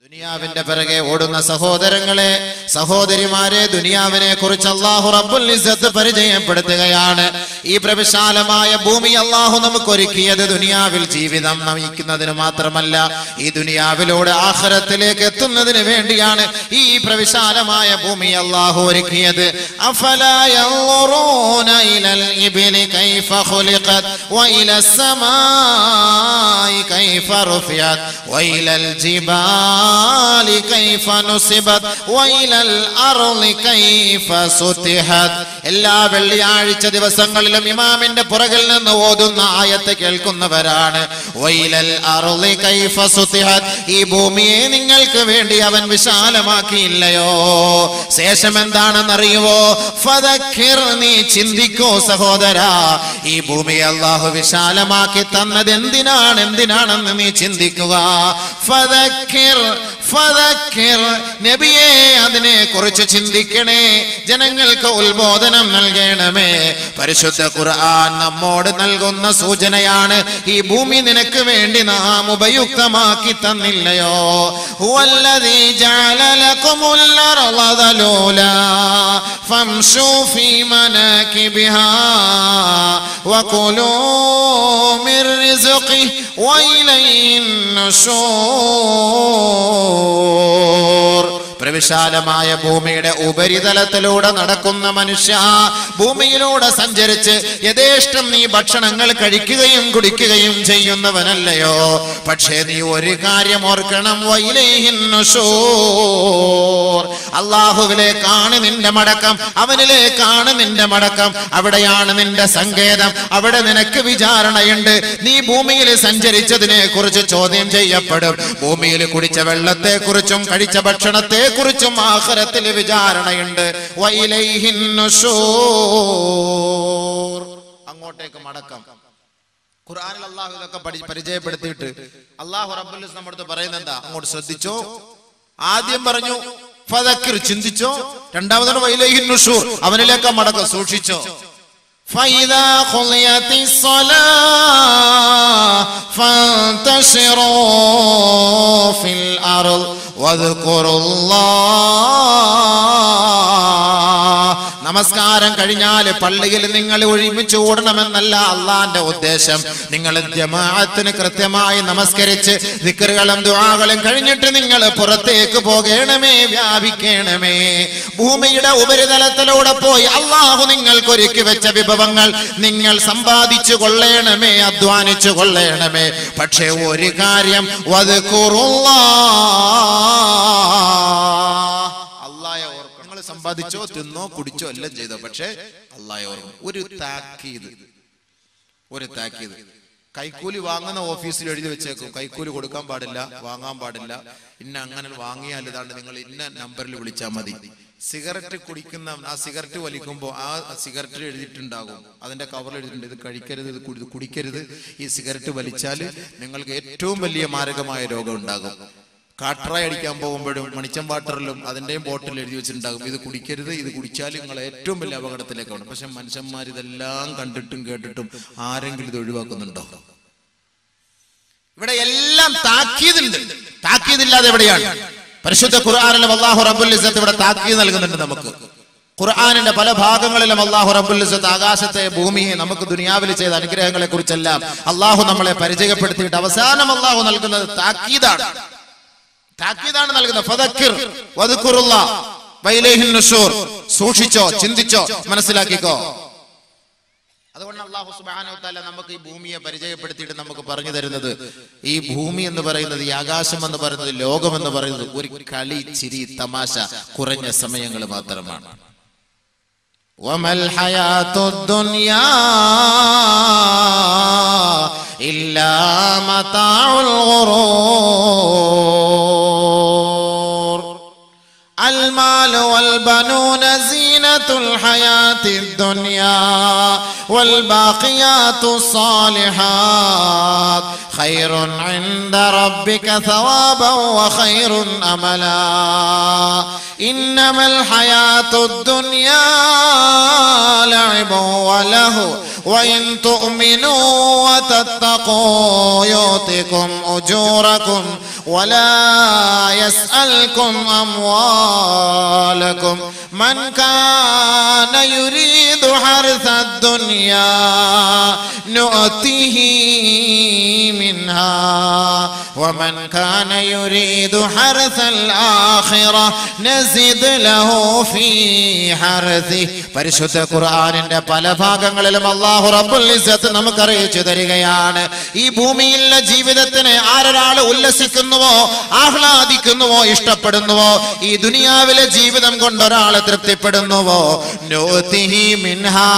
ദുനിയാവിന്റെ പിറകെ ഓടുന്ന സഹോദരങ്ങളെ സഹോദരിമാരെ ദുനിയാവിനെ കുറിച്ച് അള്ളാഹു റബ്ബുൽ ഇസ്സത്ത് പരിചയപ്പെടുത്തുകയാണ് ഈ പ്രവിശാലമായ ഭൂമി അള്ളാഹു നമുക്ക് ഒരുക്കിയത് ദുനിയാവിൽ ജീവിതം നയിക്കുന്നതിന് മാത്രമല്ല ഈ ദുനിയാവിലൂടെ ആഖിറത്തിലേക്ക് എത്തുന്നതിന് വേണ്ടിയാണ് ഈ പ്രവിശാലമായ ഭൂമി അള്ളാഹു ഒരുക്കിയത് അഫലാ ينظرون إلى الإبل كيف خلقت وإلى السماء كيف رفعت وإلى الجبال كيف نصبت وإلى الأرض كيف سطحت എല്ലാ വെള്ളിയാഴ്ച ദിവസങ്ങളിലും ഇമാമിന്റെ പുറകിൽ നിന്ന് ഓതുന്ന ആയത്ത് കേൾക്കുന്നവരാണ് വൈലൽ അറുളി കൈഫ സുത്തിഹത് ഈ ഭൂമിയെ നിങ്ങൾക്ക് വേണ്ടി അവൻ വിശാലമാക്കിയില്ലയോ ശേഷം എന്താണെന്നറിയുവോ ഫദക്കിർ നീ ചിന്തിക്കോ സഹോദരാ ഈ ഭൂമി അള്ളാഹു വിശാലമാക്കി തന്നത് എന്തിനാണ് എന്തിനാണെന്ന് നീ ചിന്തിക്കുക ഫദക്കിർ ഫദക്കിർ നബിയെ അതിനെ കുറിച്ച് ചിന്തിക്കണേ ജനങ്ങൾക്ക് ഉത്ബോധനം നൽകണമേ പരിശുദ്ധ ഖുർആൻ നമ്മോട് നൽകുന്ന സൂചനയാണ് ഈ ഭൂമി നിനക്ക് വേണ്ടി നാം ഉപയുക്തമാക്കി തന്നില്ലയോ ഹുവല്ലദീ ജഅല ലക്കുമുൽ അർള ദലൂലാ ഫംശൂ ഫീ മനാകിബിഹാ വകുലൂ മിർ റിസ്ഖിഹി വഇലൈഹിൻ നുശൂർ പ്രവിശാലമായ ഭൂമിയുടെ ഉപരിതലത്തിലൂടെ നടക്കുന്ന മനുഷ്യ ഭൂമിയിലൂടെ സഞ്ചരിച്ച് യഥേഷ്ടം നീ ഭക്ഷണങ്ങൾ കഴിക്കുകയും കുടിക്കുകയും ചെയ്യുന്നവനല്ലയോ പക്ഷേ നീ ഒരു കാര്യം ഓർക്കണം വൈലേഹിൻ നുശൂർ. അള്ളാഹുവിലേക്കാണ് നിന്റെ മടക്കം അവനിലേക്കാണ് നിന്റെ മടക്കം അവിടെയാണ് നിന്റെ സങ്കേതം അവിടെ നിനക്ക് വിചാരണയുണ്ട് നീ ഭൂമിയിൽ സഞ്ചരിച്ചതിനെ കുറിച്ച് ചോദ്യം ചെയ്യപ്പെടും ഭൂമിയിൽ കുടിച്ച വെള്ളത്തെ കുറിച്ചും കഴിച്ച ഭക്ഷണത്തെ കുറിച്ചും ആഖിറത്തിൽ വിചാരണയുണ്ട് വൈലൈഹിൻ നുശൂർ. അങ്ങോട്ടേക്ക് മടക്കം ഖുർആനിൽ അള്ളാഹു ഇതൊക്കെ പഠി പരിചയപ്പെടുത്തിയിട്ട് അള്ളാഹു റബ്ബുൽ നമ്മുടെ പറയുന്നത് എന്താ അങ്ങോട്ട് ശ്രദ്ധിച്ചോ ആദ്യം പറഞ്ഞു ഫദക്കിർ ചിന്തിച്ചോ രണ്ടാമതാണ് വൈലൈഹിൻ നുഷൂർ അവനിലേക്ക് മടക്കം സൂക്ഷിച്ചോ فإذا قضيت الصلاة فانتشروا في الأرض واذكروا الله നമസ്കാരം കഴിഞ്ഞാൽ പള്ളിയിൽ നിങ്ങൾ ഒരുമിച്ച് ഓടണമെന്നല്ല അള്ളാന്റെ ഉദ്ദേശം നിങ്ങൾ ജമാഅത്തിന് കൃത്യമായി നമസ്കരിച്ച് ദിക്കറുകളും ദുആകളും കഴിഞ്ഞിട്ട് നിങ്ങൾ പുറത്തേക്ക് പോകണമേ വ്യാപിക്കണമേ ഭൂമിയുടെ ഉപരിതലത്തിലൂടെ പോയി അള്ളാഹു നിങ്ങൾക്ക് ഒരുക്കി വെച്ച വിഭവങ്ങൾ നിങ്ങൾ സമ്പാദിച്ചു കൊള്ളണമേ അധ്വാനിച്ചു കൊള്ളണമേ പക്ഷേ ഒരു കാര്യം അള്ളാഹെ ഓർക്കണം നിങ്ങൾ സമ്പാദിച്ചോ തിന്നോ കുടിച്ചോ എല്ലാം ചെയ്തോ പക്ഷേ അള്ളാഹെ ഓർക്കും ഒരു താക്കീത് ഒരു താക്കീത് കൈക്കൂലി വാങ്ങുന്ന ഓഫീസിൽ എഴുതി വെച്ചേക്കും കൈക്കൂലി കൊടുക്കാൻ പാടില്ല വാങ്ങാൻ പാടില്ല ഇന്ന അങ്ങനെ വാങ്ങിയാൽ ഇതാണ്ട് നിങ്ങൾ ഇന്ന നമ്പറിൽ വിളിച്ചാൽ മതി സിഗരറ്റ് കുടിക്കുന്ന ആ സിഗരറ്റ് വലിക്കുമ്പോൾ ആ സിഗരറ്റിൽ എഴുതിയിട്ടുണ്ടാകും അതിന്റെ കവറിൽ എഴുതിയിട്ടുണ്ട് ഇത് കഴിക്കരുത് ഇത് കുടി- ഇത് കുടിക്കരുത് ഈ സിഗരറ്റ് വലിച്ചാൽ നിങ്ങൾക്ക് ഏറ്റവും വലിയ മാരകമായ രോഗം ഉണ്ടാകും കാട്ടറായി അടിക്കാൻ പോകുമ്പോഴും മണിച്ചം വാട്ടറിലും അതിന്റെയും ബോട്ടിൽ എഴുതി വെച്ചിട്ടുണ്ടാകും ഇത് കുടിക്കരുത് ഇത് കുടിച്ചാൽ നിങ്ങൾ ഏറ്റവും വലിയ അപകടത്തിലേക്കാണ് പക്ഷെ മനുഷ്യന്മാർ ഇതെല്ലാം കണ്ടിട്ടും കേട്ടിട്ടും ആരെങ്കിലും ഇത് ഒഴിവാക്കുന്നുണ്ടോ ഇവിടെ എല്ലാം താക്കീതുണ്ട് താക്കീതില്ലാതെ എവിടെയാണ് പരിശുദ്ധ ഖുർആാനിലും അള്ളാഹു റബ്ബുൽ ഇസ്സത്ത് ഇവിടെ താക്കീത് നൽകുന്നുണ്ട് നമുക്ക് ഖുർആാനിന്റെ പല ഭാഗങ്ങളിലും അള്ളാഹു റബ്ബുൽ ഇസ്സത്ത് ആകാശത്തെ ഭൂമിയെ നമുക്ക് ദുനിയാവിൽ ചെയ്ത അനുഗ്രഹങ്ങളെ കുറിച്ചെല്ലാം അള്ളാഹു നമ്മളെ പരിചയപ്പെടുത്തിയിട്ട് അവസാനം അള്ളാഹു നൽകുന്നത് താക്കീതാണ് താക്കീതാണ് നൽകുന്നത് ഫദക്കിർ വദ്കുറുള്ള വൈലേഹിൻ നുഷൂർ സൂക്ഷിച്ചോ ചിന്തിച്ചോ മനസ്സിലാക്കിക്കോ അതുകൊണ്ട് അള്ളാഹു സുബ്ഹാനഹു വ തആല നമുക്ക് ഈ ഭൂമിയെ പരിചയപ്പെടുത്തിയിട്ട് നമുക്ക് പറഞ്ഞു തരുന്നത് ഈ ഭൂമി എന്ന് പറയുന്നത് ഈ ആകാശം എന്ന് പറയുന്നത് ലോകം എന്ന് പറയുന്നത് ഒരു കളി ചിരി തമാശ കുറഞ്ഞ സമയങ്ങൾ മാത്രമാണ് وما الحياة الدنيا إلا متاع الغرور المال والبنون زينة الحياة الدنيا والباقيات الصالحات خير عند ربك ثوابا وخير أملا إنما الحياة الدنيا لعب وله وإن تؤمنوا وتتقوا يؤتكم أجوركم ولا يسأل وأموالكم أموالكم من كان يريد حرث الدنيا نؤته منها ومن كان يريد حرث الآخرة نزد له في حرثه പരിശുദ്ധ ഖുർആനിന്റെ പല ഭാഗങ്ങളിലും അള്ളാഹു റബ്ബുൽ ഇസ്സത്ത് നമുക്ക് അറിയിച്ചു തരികയാണ് ഈ ഭൂമിയിലെ ജീവിതത്തിന് ആരൊരാൾ ഉല്ലസിക്കുന്നുവോ ആഹ്ലാദിക്കുന്നുവോ ഇഷ്ടപ്പെടുന്നുവോ ഈ ദുനിയാവിലെ ജീവിതം കൊണ്ട് ഒരാൾ തൃപ്തിപ്പെടുന്നുവോ നൂതിഹി മിൻഹാ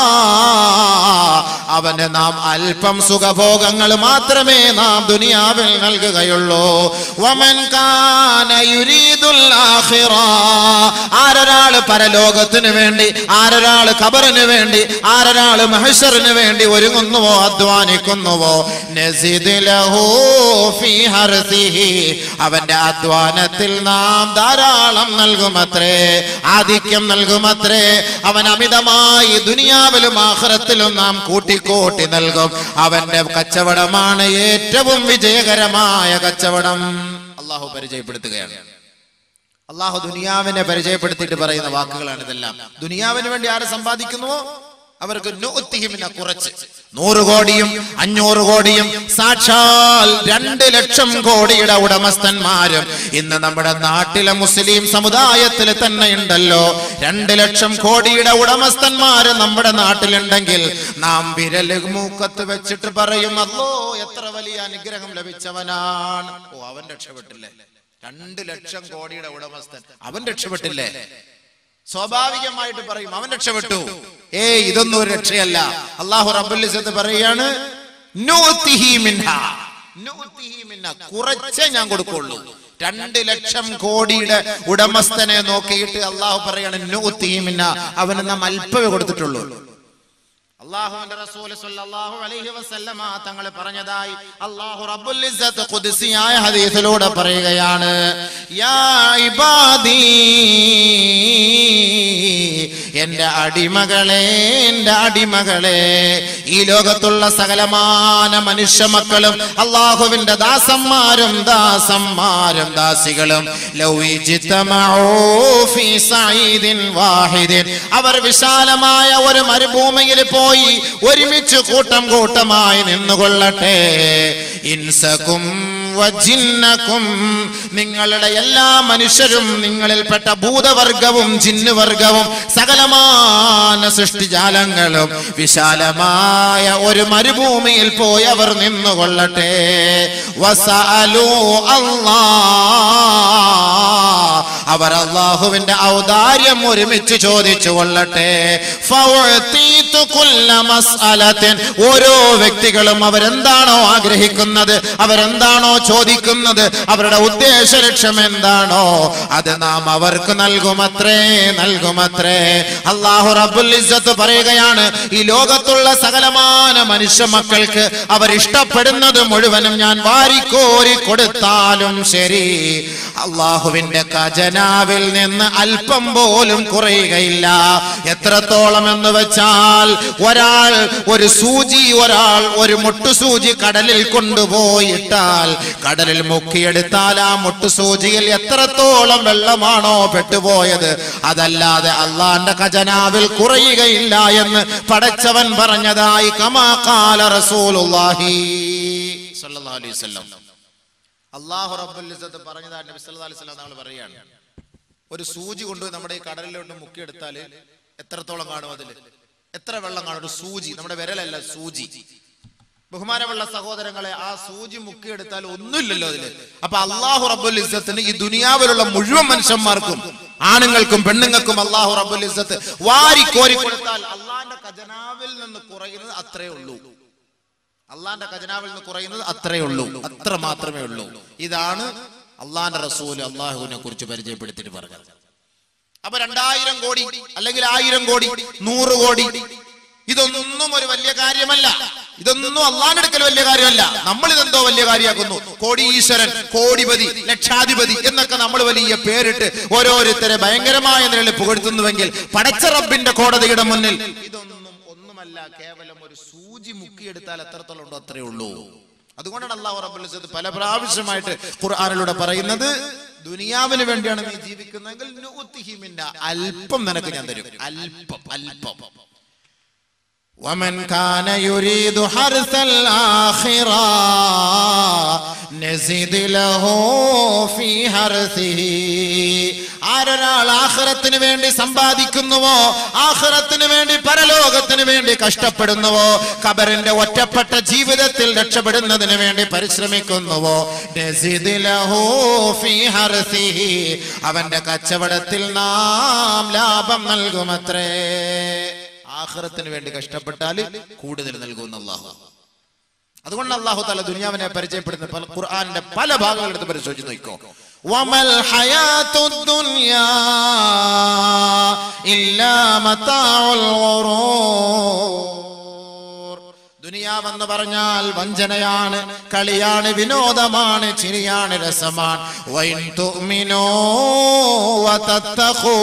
അവന് നാം അല്പം സുഖഭോഗങ്ങൾ മാത്രമേ നാം ദുനിയാവിൽ നൽകുകയുള്ളൂ വമൻ കാന യുരീദുൽ ആഖിറ ആരൊരാള് പരലോകത്തിന് വേണ്ടി ആരൊരാള് ഖബറിന് വേണ്ടി ആരൊരാള് മഹശറിന് വേണ്ടി ഒരുങ്ങുന്നുവോ അധ്വാനിക്കുന്നുവോ നസിദ് ലഹു ഫീ ഹർസിഹി അവന്റെ അധ്വാനത്തിൽ നാം ധാരാളം നൽകുമത്രേ ആധിക്യം നൽകുമത്രേ അവൻ അമിതമായി ദുനിയാവിലും ആഖിറത്തിലും നാം കൂട്ടിക്കൂട്ടി നൽകും അവന്റെ കച്ചവടമാണ് ഏറ്റവും വിജയകരമായ കച്ചവടം അള്ളാഹു പരിചയപ്പെടുത്തുകയാണ് അള്ളാഹു ദുനിയാവിനെ പരിചയപ്പെടുത്തിയിട്ട് പറയുന്ന വാക്കുകളാണ് ഇതെല്ലാം ദുനിയാവിന് വേണ്ടി ആര് സമ്പാദിക്കുന്നുവോ അവർക്ക് നൂത്തിഹിമിനെ കുറച്ച് നൂറ് കോടിയും അഞ്ഞൂറ് കോടിയും സാക്ഷാൽ രണ്ട് ലക്ഷം കോടിയുടെ ഉടമസ്ഥന്മാരും ഇന്ന് നമ്മുടെ നാട്ടിലെ മുസ്ലിം സമുദായത്തിൽ തന്നെ ഉണ്ടല്ലോ രണ്ട് ലക്ഷം കോടിയുടെ ഉടമസ്ഥന്മാര് നമ്മുടെ നാട്ടിലുണ്ടെങ്കിൽ നാം വിരല് മൂക്കത്ത് വെച്ചിട്ട് പറയും അല്ലോ എത്ര വലിയ അനുഗ്രഹം ലഭിച്ചവനാണ് ഓ അവൻ രക്ഷപ്പെട്ടില്ലേ രണ്ട് ലക്ഷം കോടിയുടെ ഉടമസ്ഥൻ അവൻ രക്ഷപ്പെട്ടില്ലേ സ്വാഭാവികമായിട്ട് പറയും അവൻ രക്ഷപ്പെട്ടു ഏയ് ഇതൊന്നും ഒരു രക്ഷയല്ല അള്ളാഹു റബ്ബുലിസത്ത് പറയാണ് നൂത്തിഹി മിൻഹ. നൂത്തിഹി മിൻഹ. കുറച്ചേ ഞാൻ കൊടുക്കുള്ളൂ രണ്ട് ലക്ഷം കോടിയുടെ ഉടമസ്ഥനെ നോക്കിയിട്ട് അള്ളാഹു പറയാണ് നൂത്തിഹി മിൻഹ. അവന് നാം അല്പമേ കൊടുത്തിട്ടുള്ളൂ അള്ളാഹുവിന്റെ റസൂൽ സല്ലല്ലാഹു അലൈഹി വസല്ലമ തങ്ങൾ പറഞ്ഞതായി അള്ളാഹു റബ്ബുൽ ഇസ്സത്ത് ഖുദ്സിയായ ഹദീസിലൂടെ പറയുകയാണ് യാ ഇബാദി എന്റെ അടിമകളെ എന്റെ അടിമകളെ ഈ ലോകത്തുള്ള സകലമാന മനുഷ്യ മക്കളും അള്ളാഹുവിന്റെ ദാസന്മാരും ദാസന്മാരും ദാസികളും ലൗ ഇജ്തമഊ ഫീ സഈദിൻ വാഹിദിൻ അവർ വിശാലമായ ഒരു മരുഭൂമിയിൽ പോയി ഒരുമിച്ച് കൂട്ടം കൂട്ടമായി നിന്നുകൊള്ളട്ടെ ഇൻസക്കും വജിന്നക്കും നിങ്ങളുടെ എല്ലാ മനുഷ്യരും നിങ്ങളിൽപ്പെട്ട ഭൂതവർഗവും ജിന്നുവർഗവും സകലമാന സൃഷ്ടിജാലങ്ങളും വിശാലമായ ഒരു മരുഭൂമിയിൽ പോയി അവർ നിന്നുകൊള്ളട്ടെ വസഅലൂ അല്ലാ അവർ അള്ളാഹുവിന്റെ ഔദാര്യം ഒരുമിച്ച് ചോദിച്ചു കൊള്ളട്ടെ ഫൗഅതീതു കുല്ല മസ്അലത്തിൻ ഓരോ വ്യക്തികളും അവരെന്താണോ ആഗ്രഹിക്കുന്നത് അവരെന്താണോ ചോദിക്കുന്നത് അവരുടെ ഉദ്ദേശ ലക്ഷ്യം എന്താണോ അത് നാം അവർക്ക് നൽകുമത്രേ നൽകുമത്രേ അള്ളാഹു റബ്ബുൽ ഇസ്സത്ത് പറയുകയാണ് ഈ ലോകത്തുള്ള സകലമാന മനുഷ്യ മക്കൾക്ക് അവർ ഇഷ്ടപ്പെടുന്നത് മുഴുവനും ഞാൻ വാരിക്കോരി കൊടുത്താലും ശരി അള്ളാഹുവിന്റെ ഖജനാവിൽ നിന്ന് അല്പം പോലും കുറയുകയില്ല എത്രത്തോളം എന്ന് വെച്ചാൽ ഒരാൾ ഒരു സൂചി ഒരാൾ ഒരു മുട്ടുസൂചി കടലിൽ കൊണ്ടുപോയിട്ടാൽ കടലിൽ മുക്കിയെടുത്താൽ ആ മുട്ടുസൂചിയിൽ എത്രത്തോളം വെള്ളമാണോ പെട്ടുപോയത് അതല്ലാതെ അള്ളാന്റെ ഖജനാവിൽ കുറയുകയില്ല എന്ന് പടച്ചവൻ പറഞ്ഞതായി കമാകാല റസൂലുള്ളാഹി സ്വല്ലല്ലാഹു അലൈഹി വസല്ലം അള്ളാഹു റബ്ബുൽ ഇസ്സത്ത് പറഞ്ഞതാണ് നബി സല്ലല്ലാഹു അലൈഹി വസല്ലം തങ്ങൾ പറയാണ് ഒരു സൂചി കൊണ്ടുപോയി നമ്മുടെ ഈ കടലിലോട്ട് മുക്കിയെടുത്താൽ എത്രത്തോളം കാണും അതിൽ എത്ര വെള്ളം കാണും ഒരു സൂചി നമ്മുടെ വിരലല്ല സൂചി ബഹുമാനമുള്ള സഹോദരങ്ങളെ ആ സൂചി മുക്കിയെടുത്താൽ ഒന്നുമില്ലല്ലോ അതില് അപ്പൊ അള്ളാഹു റബ്ബുൽ ഇസ്സത്തിന് ഈ ദുനിയാവിലുള്ള മുഴുവൻ മനുഷ്യന്മാർക്കും ആണുങ്ങൾക്കും പെണ്ണുങ്ങൾക്കും അള്ളാഹു റബ്ബുൽ ഇസ്സത്ത് വാരി കോരി കൊടുത്താൽ അള്ളാന്റെ ഖജനാവിൽ നിന്ന് കുറയുന്നത് അത്രേ ഉള്ളൂ അള്ളാന്റെ ഖജനാവിൽ നിന്ന് കുറയുന്നത് അത്രേ ഉള്ളൂ അത്ര മാത്രമേ ഉള്ളൂ ഇതാണ് അള്ളാന്റെ റസൂൽ അള്ളാഹുവിനെ കുറിച്ച് പരിചയപ്പെടുത്തിയിട്ട് പറഞ്ഞത് അപ്പൊ രണ്ടായിരം കോടി അല്ലെങ്കിൽ ആയിരം കോടി നൂറ് കോടി ഇതൊന്നും ഒരു വലിയ കാര്യമല്ല ഇതൊന്നും അള്ളാന്റെ അടുക്കൽ വലിയ കാര്യമല്ല നമ്മൾ ഇതെന്തോ വലിയ കാര്യമാക്കുന്നു കോടീശ്വരൻ കോടിപതി ലക്ഷാധിപതി എന്നൊക്കെ നമ്മൾ വലിയ പേരിട്ട് ഓരോരുത്തരെ ഭയങ്കരമായ നിലയിൽ പുകഴ്ത്തുന്നുവെങ്കിൽ പടച്ച റബ്ബിന്റെ കോടതിയുടെ മുന്നിൽ ഇതൊന്നും ഒന്നുമല്ല കേവലം ഒരു സൂചി മുക്കിയെടുത്താൽ എത്രത്തോളം ഉണ്ടോ അത്രേ ഉള്ളൂ അതുകൊണ്ടാണ് അള്ളാഹു റബ്ബുൽ ഇസ്സത്ത് പല പ്രാവശ്യമായിട്ട് ഖുർആനിലൂടെ പറയുന്നത് ദുനിയാവിന് വേണ്ടിയാണ് നീ ജീവിക്കുന്നതെങ്കിൽ നുഅ്തിഹി മിന്ന. അല്പം നിനക്ക് ഞാൻ തരും അല്പം അല്പം ومن كان يريد حرث الآخرة نزد له في حرثه ആരൊരാൾ ആഖിറത്തിന് വേണ്ടി സമ്പാദിക്കുന്നുവോ ആഖിറത്തിന് വേണ്ടി പരലോകത്തിന് വേണ്ടി കഷ്ടപ്പെടുന്നുവോ ഖബറിന്റെ ഒറ്റപ്പെട്ട ജീവിതത്തിൽ രക്ഷപ്പെടുന്നതിന് വേണ്ടി പരിശ്രമിക്കുന്നുവോ നസിദ് ലഹു ഫീ ഹർസിഹി. അവന്റെ കച്ചവടത്തിൽ നാം ലാഭം നൽകുമത്രേ ആഖിറത്തിന് വേണ്ടി കഷ്ടപ്പെട്ടാൽ കൂടുതൽ നൽകുന്ന അള്ളാഹു അതുകൊണ്ട് അള്ളാഹു തല ദുനിയാവിനെ പരിചയപ്പെടുന്ന പല ഖുർആന്റെ പല ഭാഗങ്ങൾ എടുത്ത് പരിശോധിച്ച് നോക്കോ വമൽ ഹയാത്തു ദുനിയാ ഇല്ലാ മതാഉൽ ഗുറൂർ ദുനിയാവെന്ന് പറഞ്ഞാൽ വഞ്ചനയാണ് കളിയാണ് വിനോദമാണ് ചിരിയാണ് രസമാണ് വൈൻ തുഅ്മിനൂ വതത്തഖൂ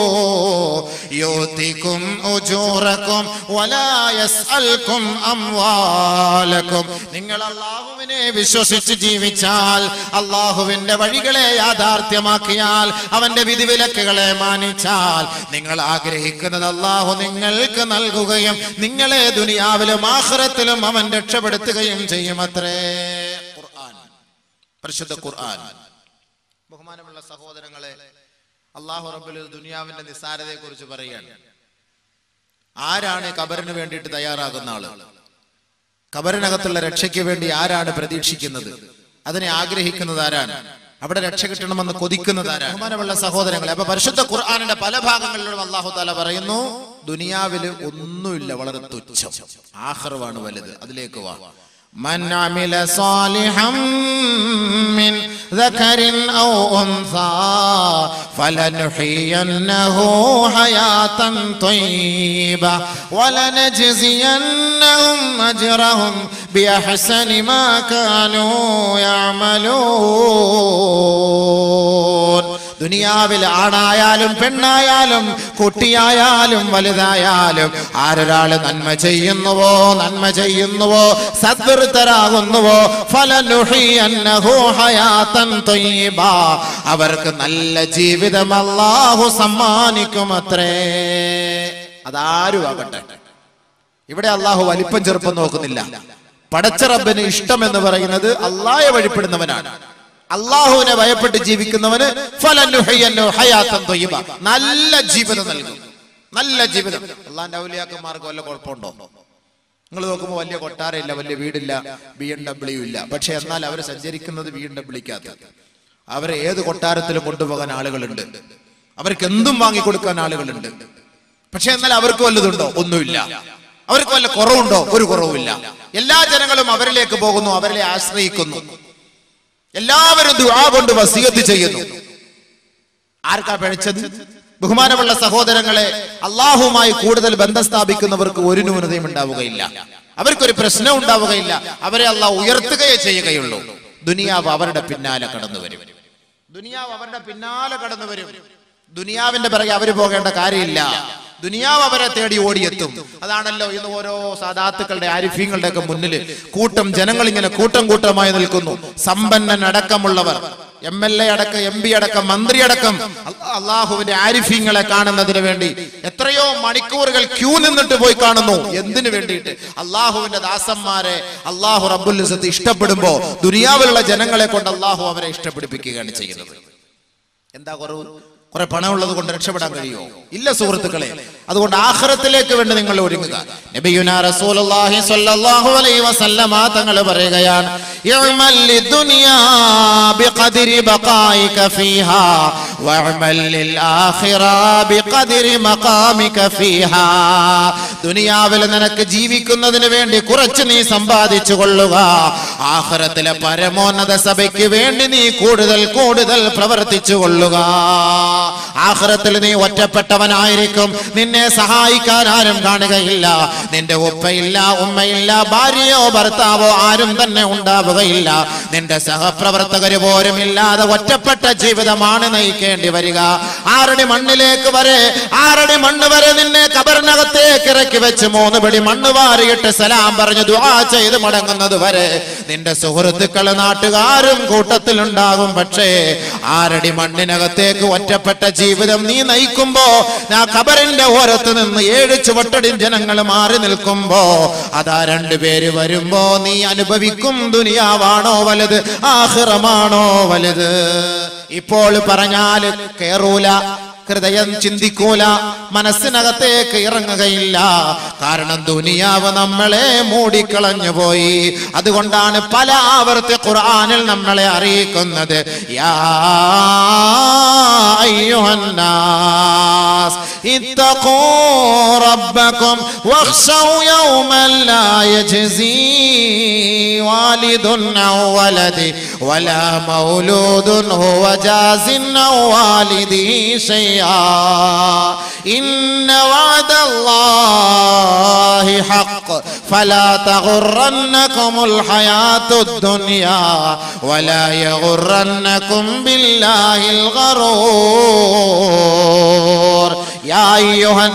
യൂതികും ഉജൂറകും വലാ യസ്അൽകും അംവാലകും നിങ്ങൾ അല്ലാഹുവിനെ വിശ്വസിച്ച് ജീവിച്ചാൽ അല്ലാഹുവിന്റെ വഴികളെ യാഥാർത്ഥ്യമാക്കിയാൽ അവന്റെ വിധിവിലക്കുകളെ മാനിച്ചാൽ നിങ്ങൾ ആഗ്രഹിക്കുന്നത് അല്ലാഹു നിങ്ങൾക്ക് നൽകുകയും നിങ്ങളെ ദുനിയാവിലും ആഖിറത്തിലും അവൻ രക്ഷപ്പെടുത്തുകയും ചെയ്യുമത്രേ ഖുർആൻ പരിശുദ്ധ ഖുർആൻ ബഹുമാനമുള്ള സഹോദരങ്ങളെ അള്ളാഹു റബ്ബുൽ ദുനിയാവിന്റെ നിസ്സാരതയെ കുറിച്ച് പറയുകയാണ് ആരാണ് കബറിന് വേണ്ടിയിട്ട് തയ്യാറാകുന്ന ആള് കബറിനകത്തുള്ള രക്ഷയ്ക്ക് വേണ്ടി ആരാണ് പ്രതീക്ഷിക്കുന്നത് അതിനെ ആഗ്രഹിക്കുന്നത് ആരാണ് അവിടെ രക്ഷ കിട്ടണമെന്ന് കൊതിക്കുന്നത് ആരാണ് ബഹുമാനമുള്ള സഹോദരങ്ങളെ അപ്പൊ പരിശുദ്ധ ഖുർആാനിന്റെ പല ഭാഗങ്ങളിലും അള്ളാഹു താല പറയുന്നു ദുനിയാവില് ഒന്നുമില്ല വളരെ തുച്ഛം ആഹ്റവാണ് വലുത് അതിലേക്ക് വാ من عمل صالحا من ذكر أو أنثى فلنحيينه حياة طيبة ولنجزينهم أجرهم بأحسن ما كانوا يعملون ദുനിയാവിൽ ആണായാലും പെണ്ണായാലും കുട്ടിയായാലും വലുതായാലും ആരൊരാള് നന്മ ചെയ്യുന്നുവോ നന്മ ചെയ്യുന്നുവോ സദ്വൃത്തരാകുന്നുവോ ഫലനുഹിയന്നഹു ഹയാതൻ ത്വയ്യിബ. അവർക്ക് നല്ല ജീവിതം അല്ലാഹു സമ്മാനിക്കുമത്രേ അതാരും ആകട്ടെ ഇവിടെ അള്ളാഹു വലിപ്പം ചെറുപ്പം നോക്കുന്നില്ല പടച്ച റബ്ബിന് ഇഷ്ടം എന്ന് പറയുന്നത് അള്ളാഹെ വഴിപ്പെടുന്നവനാണ് അള്ളാഹുവിനെ ഭയപ്പെട്ട് ജീവിക്കുന്നവന് ഫലനുഹയ്യന്നു ഹയാത്തൻ ത്വയ്യിബ. നല്ല ജീവിതം നൽകും നല്ല ജീവിതം അള്ളാന്റെ ഔലിയാക്കന്മാർക്ക് വല്ല കുഴപ്പമുണ്ടോ നിങ്ങൾ നോക്കുമ്പോൾ വലിയ കൊട്ടാരമില്ല വലിയ വീടില്ല ബി എം ഡബ്ല്യു ഇല്ല പക്ഷെ എന്നാൽ അവർ സഞ്ചരിക്കുന്നത് ബി എം ഡബ്ല്യൂക്കകത്ത് അവരെ ഏത് കൊട്ടാരത്തിലും കൊണ്ടുപോകാൻ ആളുകളുണ്ട് അവർക്ക് എന്തും വാങ്ങിക്കൊടുക്കാൻ ആളുകളുണ്ട് പക്ഷെ എന്നാൽ അവർക്ക് വല്ലതുണ്ടോ ഒന്നുമില്ല അവർക്ക് വല്ല കുറവുണ്ടോ ഒരു കുറവുമില്ല എല്ലാ ജനങ്ങളും അവരിലേക്ക് പോകുന്നു അവരിലെ ആശ്രയിക്കുന്നു എല്ലാവരും ദുആ കൊണ്ട് വസീയത്ത് ചെയ്യുന്നു ആർക്കാ പിഴച്ചത് ബഹുമാനമുള്ള സഹോദരങ്ങളെ അള്ളാഹുമായി കൂടുതൽ ബന്ധം സ്ഥാപിക്കുന്നവർക്ക് ഒരു ന്യൂനതയും ഉണ്ടാവുകയില്ല അവർക്കൊരു പ്രശ്നം ഉണ്ടാവുകയില്ല അവരെ അള്ളാഹ് ഉയർത്തുകയേ ചെയ്യുകയുള്ളൂ ദുനിയാവ് അവരുടെ പിന്നാലെ കടന്നു വരും ദുനിയാവ് അവരുടെ പിന്നാലെ കടന്നു വരും ദുനിയാവിന്റെ പിറകെ അവര് പോകേണ്ട കാര്യമില്ല ദുനിയാവ് അവരെ തേടി ഓടിയെത്തും അതാണല്ലോ ഇന്ന് ഓരോ സാധാത്തുക്കളുടെ ആരിഫ്യങ്ങളുടെ ഒക്കെ മുന്നിൽ കൂട്ടം ജനങ്ങൾ ഇങ്ങനെ കൂട്ടം കൂട്ടമായി നിൽക്കുന്നു സമ്പന്നൻ അടക്കമുള്ളവർ എം എൽ എ അടക്കം എം പി അടക്കം മന്ത്രി അടക്കം അല്ല- അള്ളാഹുവിന്റെ ആരിഫ്യങ്ങളെ കാണുന്നതിന് വേണ്ടി എത്രയോ മണിക്കൂറുകൾ ക്യൂ നിന്നിട്ട് പോയി കാണുന്നു എന്തിനു വേണ്ടിയിട്ട് അള്ളാഹുവിന്റെ ദാസന്മാരെ അള്ളാഹു റബ്ബുൽ ഇസ്സത്ത് ഇഷ്ടപ്പെടുമ്പോ ദുനിയാവിലുള്ള ജനങ്ങളെ കൊണ്ട് അള്ളാഹു അവരെ ഇഷ്ടപ്പെടുപ്പിക്കുകയാണ് ചെയ്യുന്നത് എന്താ കുറവ് കുറെ പണമുള്ളത് കൊണ്ട് രക്ഷപ്പെടാൻ കഴിയുമോ ഇല്ല സുഹൃത്തുക്കളെ അതുകൊണ്ട് ആഖിറത്തിലേക്ക് വേണ്ടി നിങ്ങൾ ഒരുങ്ങുക നബിയുനാ റസൂലുള്ളാഹി സ്വല്ലല്ലാഹു അലൈഹി വസല്ലമ തങ്ങൾ പറയുകയാണ് ഇഅ്മൽ ലിദുനിയാ ബിഖദ്രി ബഖായിക ഫീഹാ വഅ്മൽ ലിൽ ആഖിറ ബിഖദ്രി മഖാമിക ഫീഹാ ദുനിയാവിൽ നിനക്ക് ജീവിക്കുന്നതിന് വേണ്ടി കുറച്ച് നീ സമ്പാദിച്ചു കൊള്ളുക ആഖിറത്തിലെ പരമോന്നത സഭയ്ക്ക് വേണ്ടി നീ കൂടുതൽ കൂടുതൽ പ്രവർത്തിച്ചു കൊള്ളുക ആഖിറത്തിൽ നീ ഒറ്റപ്പെട്ടവനായിരിക്കും നിന്നെ സഹായിക്കാൻ ആരും കാണുകയില്ല നിന്റെ ഉപ്പയില്ല ഉമ്മയില്ല ഭാര്യയോ ഭർത്താവോ ആരും തന്നെ ഉണ്ടാവുകയില്ല നിന്റെ സഹപ്രവർത്തകര് പോലും ഇല്ലാതെ ഒറ്റപ്പെട്ട ജീവിതമാണ് നയിക്കേണ്ടി വരിക ആറടി മണ്ണിലേക്ക് വരെ ആറടി മണ്ണ് വരെ നിന്നെ കബറിനകത്തേക്ക് ഇറക്കി വെച്ച് മൂന്ന് പിടി മണ്ണ് വാരിയിട്ട് സലാം പറഞ്ഞു ദുആ ചെയ്ത് മടങ്ങുന്നത് വരെ നിന്റെ സുഹൃത്തുക്കള് നാട്ടുകാരും കൂട്ടത്തിലുണ്ടാകും പക്ഷേ ആരടി മണ്ണിനകത്തേക്ക് ഒറ്റപ്പെട്ട ജീവിതം നീ നയിക്കുമ്പോ ആ ഖബറിന്റെ ഓരത്ത് നിന്ന് ഏഴ് ചുവട്ടടി ജനങ്ങൾ മാറി നിൽക്കുമ്പോ അതാ രണ്ടുപേര് വരുമ്പോ നീ അനുഭവിക്കും ദുനിയാവാണോ വലുത് ആഹ്റമാണോ വലുത് ഇപ്പോൾ പറഞ്ഞാൽ കേറൂല ഹൃദയം ചിന്തിക്കൂല മനസ്സിനകത്തേക്ക് ഇറങ്ങുകയില്ല കാരണം ദുനിയാവ് നമ്മളെ മൂടിക്കളഞ്ഞു പോയി അതുകൊണ്ടാണ് പല ആവർത്തി ഖുർആനിൽ നമ്മളെ അറിയിക്കുന്നത് യാ അയ്യുഹന്നാസ് ഇത്തഖൂ റബ്ബക്കും വഖ്ശൗ യൗമൻ ലാ യജ്സി വാലിദുൻ ഔ വലദി വലാ മൗലൂദുൻ ഹുവ ജാസിൻ ഔ വാലിദിഹി شيئا إن وعد الله حق فلا تغرنكم الحياة الدنيا ولا يغرنكم بالله الغرور يا أيها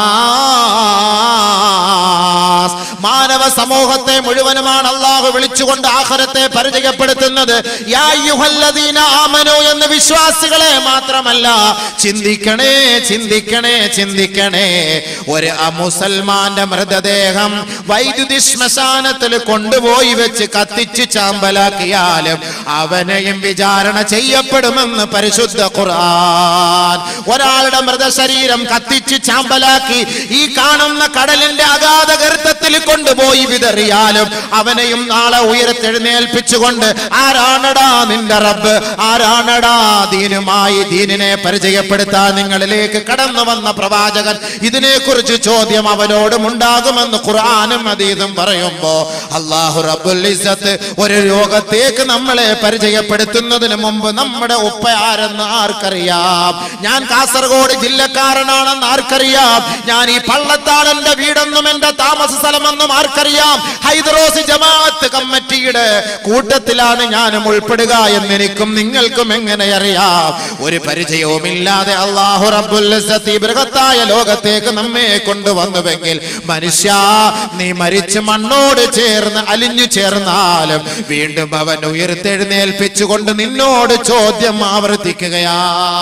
الناس മാനവ സമൂഹത്തെ മുഴുവനുമാണ് അള്ളാഹു വിളിച്ചുകൊണ്ട് ആഹരത്തെ പരിചയപ്പെടുത്തുന്നത് യാ അയ്യുഹല്ലദീന ആമനു എന്ന് വിശ്വാസികളെ മാത്രമല്ല ചിന്തിക്കണേ ചിന്തിക്കണേ ചിന്തിക്കണേ ഒരു അമുസൽമാന്റെ മൃതദേഹം വൈദ്യുതി ശ്മശാനത്തിൽ കൊണ്ടുപോയി വെച്ച് കത്തിച്ച് ചാമ്പലാക്കിയാലും അവനെയും വിചാരണ ചെയ്യപ്പെടുമെന്ന് പരിശുദ്ധ ഖുർആൻ ഒരാളുടെ മൃതശരീരം കത്തിച്ച് ചാമ്പലാക്കി ഈ കാണുന്ന കടലിന്റെ അഗാധ ഗർത്തത്തിൽ കൊണ്ടുപോയി വിതറിയാലും അവനെയും നാളെ ഉയരത്തെഴുന്നേൽപ്പിച്ചുകൊണ്ട് ആരാണടാ നിന്റെ റബ്ബ് ആരാണടാ ദീനുമായി ദീനിനെ പരിചയപ്പെടുത്താൻ നിങ്ങളിലേക്ക് കടന്നു വന്ന പ്രവാചകൻ ഇതിനെക്കുറിച്ച് ചോദ്യം അവനോടും ഉണ്ടാകുമെന്ന് ഖുർആാനും അതീതും പറയുമ്പോ അള്ളാഹു റബ്ബുൽ ഇസ്സത്ത് ഒരു രോഗത്തേക്ക് നമ്മളെ പരിചയപ്പെടുത്തുന്നതിന് മുമ്പ് നമ്മുടെ ഉപ്പ ആരെന്ന് ആർക്കറിയാം ഞാൻ കാസർഗോഡ് ജില്ലക്കാരനാണെന്ന് ആർക്കറിയാം ഞാൻ ഈ പള്ളത്താളന്റെ വീടെന്നും എന്റെ താമസ സ്ഥലമെന്നും ആർക്കറിയാം ഹൈദറോസ് ജമാഅത്ത് കമ്മിറ്റിയുടെ കൂട്ടത്തിലാണ് ഞാനും ഉൾപ്പെടുക എന്ന് എനിക്കും നിങ്ങൾക്കും എങ്ങനെ അറിയാം ഒരു പരിചയവുമില്ലാതെ അള്ളാഹു റബ്ബുൽ ഇസ്സത്ത് ഈ ബൃഹത്തായ ലോകത്തേക്ക് നമ്മെ കൊണ്ടുവന്നുവെങ്കിൽ മനുഷ്യ നീ മരിച്ച് മണ്ണോട് ചേർന്ന് അലിഞ്ഞു ചേർന്നാലും വീണ്ടും അവൻ ഉയർത്തെഴുന്നേൽപ്പിച്ചുകൊണ്ട് നിന്നോട് ചോദ്യം ആവർത്തിക്കുകയാ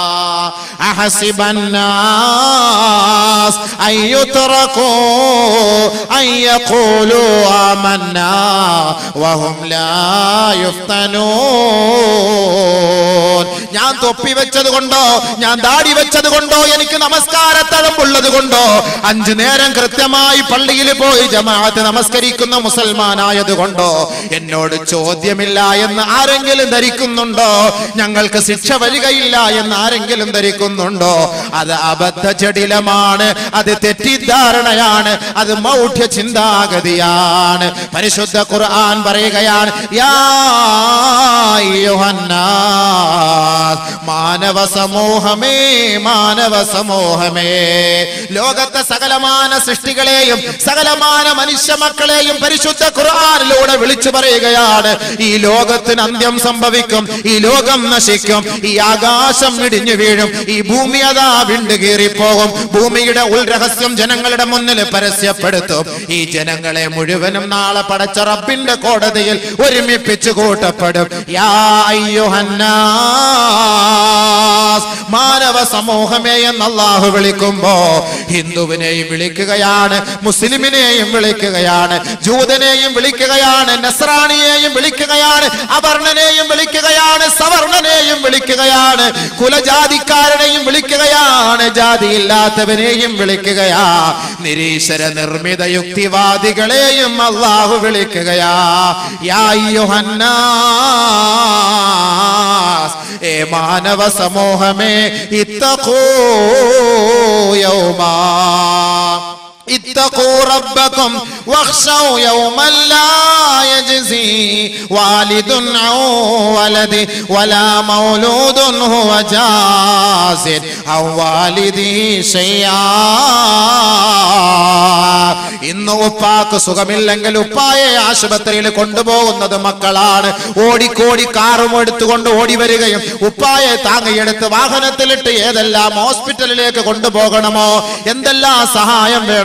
അഹസിബന്നാസ് അയ്യുത്രകൂ അയ്യഖൂലു ആമന്നാ വഹും ലാ യുഫ്തനൂൻ ഞാൻ തൊപ്പി വെച്ചത് കൊണ്ടോ ഞാൻ ദാടി വെച്ചത് കൊണ്ടോ എനിക്ക് നമസ്കാരത്തഴമ്പുള്ളത് കൊണ്ടോ അഞ്ചു നേരം കൃത്യമായി പള്ളിയിൽ പോയി ജമാഅത്ത് നമസ്കരിക്കുന്ന മുസൽമാനായത് കൊണ്ടോ എന്നോട് ചോദ്യമില്ല എന്ന് ആരെങ്കിലും ധരിക്കുന്നുണ്ടോ ഞങ്ങൾക്ക് ശിക്ഷ വരികയില്ല എന്ന് ആരെങ്കിലും ധരിക്കുന്നുണ്ടോ അത് അബദ്ധ ജടിലമാണ് അത് തെറ്റിദ്ധാരണയാണ് അത് മൗഢ്യ ചിന്താഗതിയാണ് പരിശുദ്ധ ഖുർആൻ പറയുകയാണ് യാ അയ്യുഹന്നാസ്. മാനവ സമൂഹമേ മാനവ സമൂഹമേ ലോകത്തെ സകലമാന സൃഷ്ടികളെയും സകലമാന മനുഷ്യ മക്കളെയും പരിശുദ്ധ ഖുർആനിലൂടെ വിളിച്ചു പറയുകയാണ് ഈ ലോകത്തിന് അന്ത്യം സംഭവിക്കും ഈ ലോകം നശിക്കും ഈ ആകാശം ഇടിഞ്ഞു വീഴും ഈ ഭൂമി അതാ വിണ്ടുകീറിപ്പോകും ഭൂമിയുടെ ഉൾരഹസ്യം ജനങ്ങളുടെ മുന്നിൽ പരസ്യപ്പെടുത്തും ഈ ജനങ്ങളെ മുഴുവനും നാളെ പടച്ച റബ്ബിന്റെ കോടതിയിൽ ഒരുമിപ്പിച്ചു കൂട്ടപ്പെടും യാ അയ്യുഹന്നാസ്. മാനവ സമൂഹമേ എന്ന് അള്ളാഹു വിളിക്കുമ്പോ ഹിന്ദുവിനെയും വിളിക്കുകയാണ് മുസ്ലിമിനെയും വിളിക്കുകയാണ് ജൂതനെയും വിളിക്കുകയാണ് നസ്രാണിയെയും വിളിക്കുകയാണ് അവർണനെയും വിളിക്കുകയാണ് സവർണനെയും വിളിക്കുകയാണ് കുലജാതിക്കാരനെയും വിളിക്കുകയാണ് ജാതിയില്ലാത്തവനെയും വിളിക്കുകയാ നിരീശ്വര നിർമ്മിത യുക്തിവാദികളെയും അള്ളാഹു വിളിക്കുകയാ യാ അയ്യുഹന്നാസ്. ഏ മാനവ സമൂഹമേ ഇത്തഖൂ യൗമാ اتقوا ربكم واخشوا يوما لا يجزي والد عن ولده ولا مولود هو جاز عن والده شيئا ഇന്ന് ഉപ്പാക്ക് സുഖമില്ലെങ്കിൽ ഉപ്പായെ ആശുപത്രിയിൽ കൊണ്ടുപോകുന്നത് മക്കളാണ് ഓടിക്കോടി കാറും എടുത്തുകൊണ്ട് ഓടി വരികയും ഉപ്പായെ താങ്ങിയെടുത്ത് വാഹനത്തിലിട്ട് ഏതെല്ലാം ഹോസ്പിറ്റലിലേക്ക് കൊണ്ടുപോകണമോ എന്തെല്ലാം സഹായം വേണമോ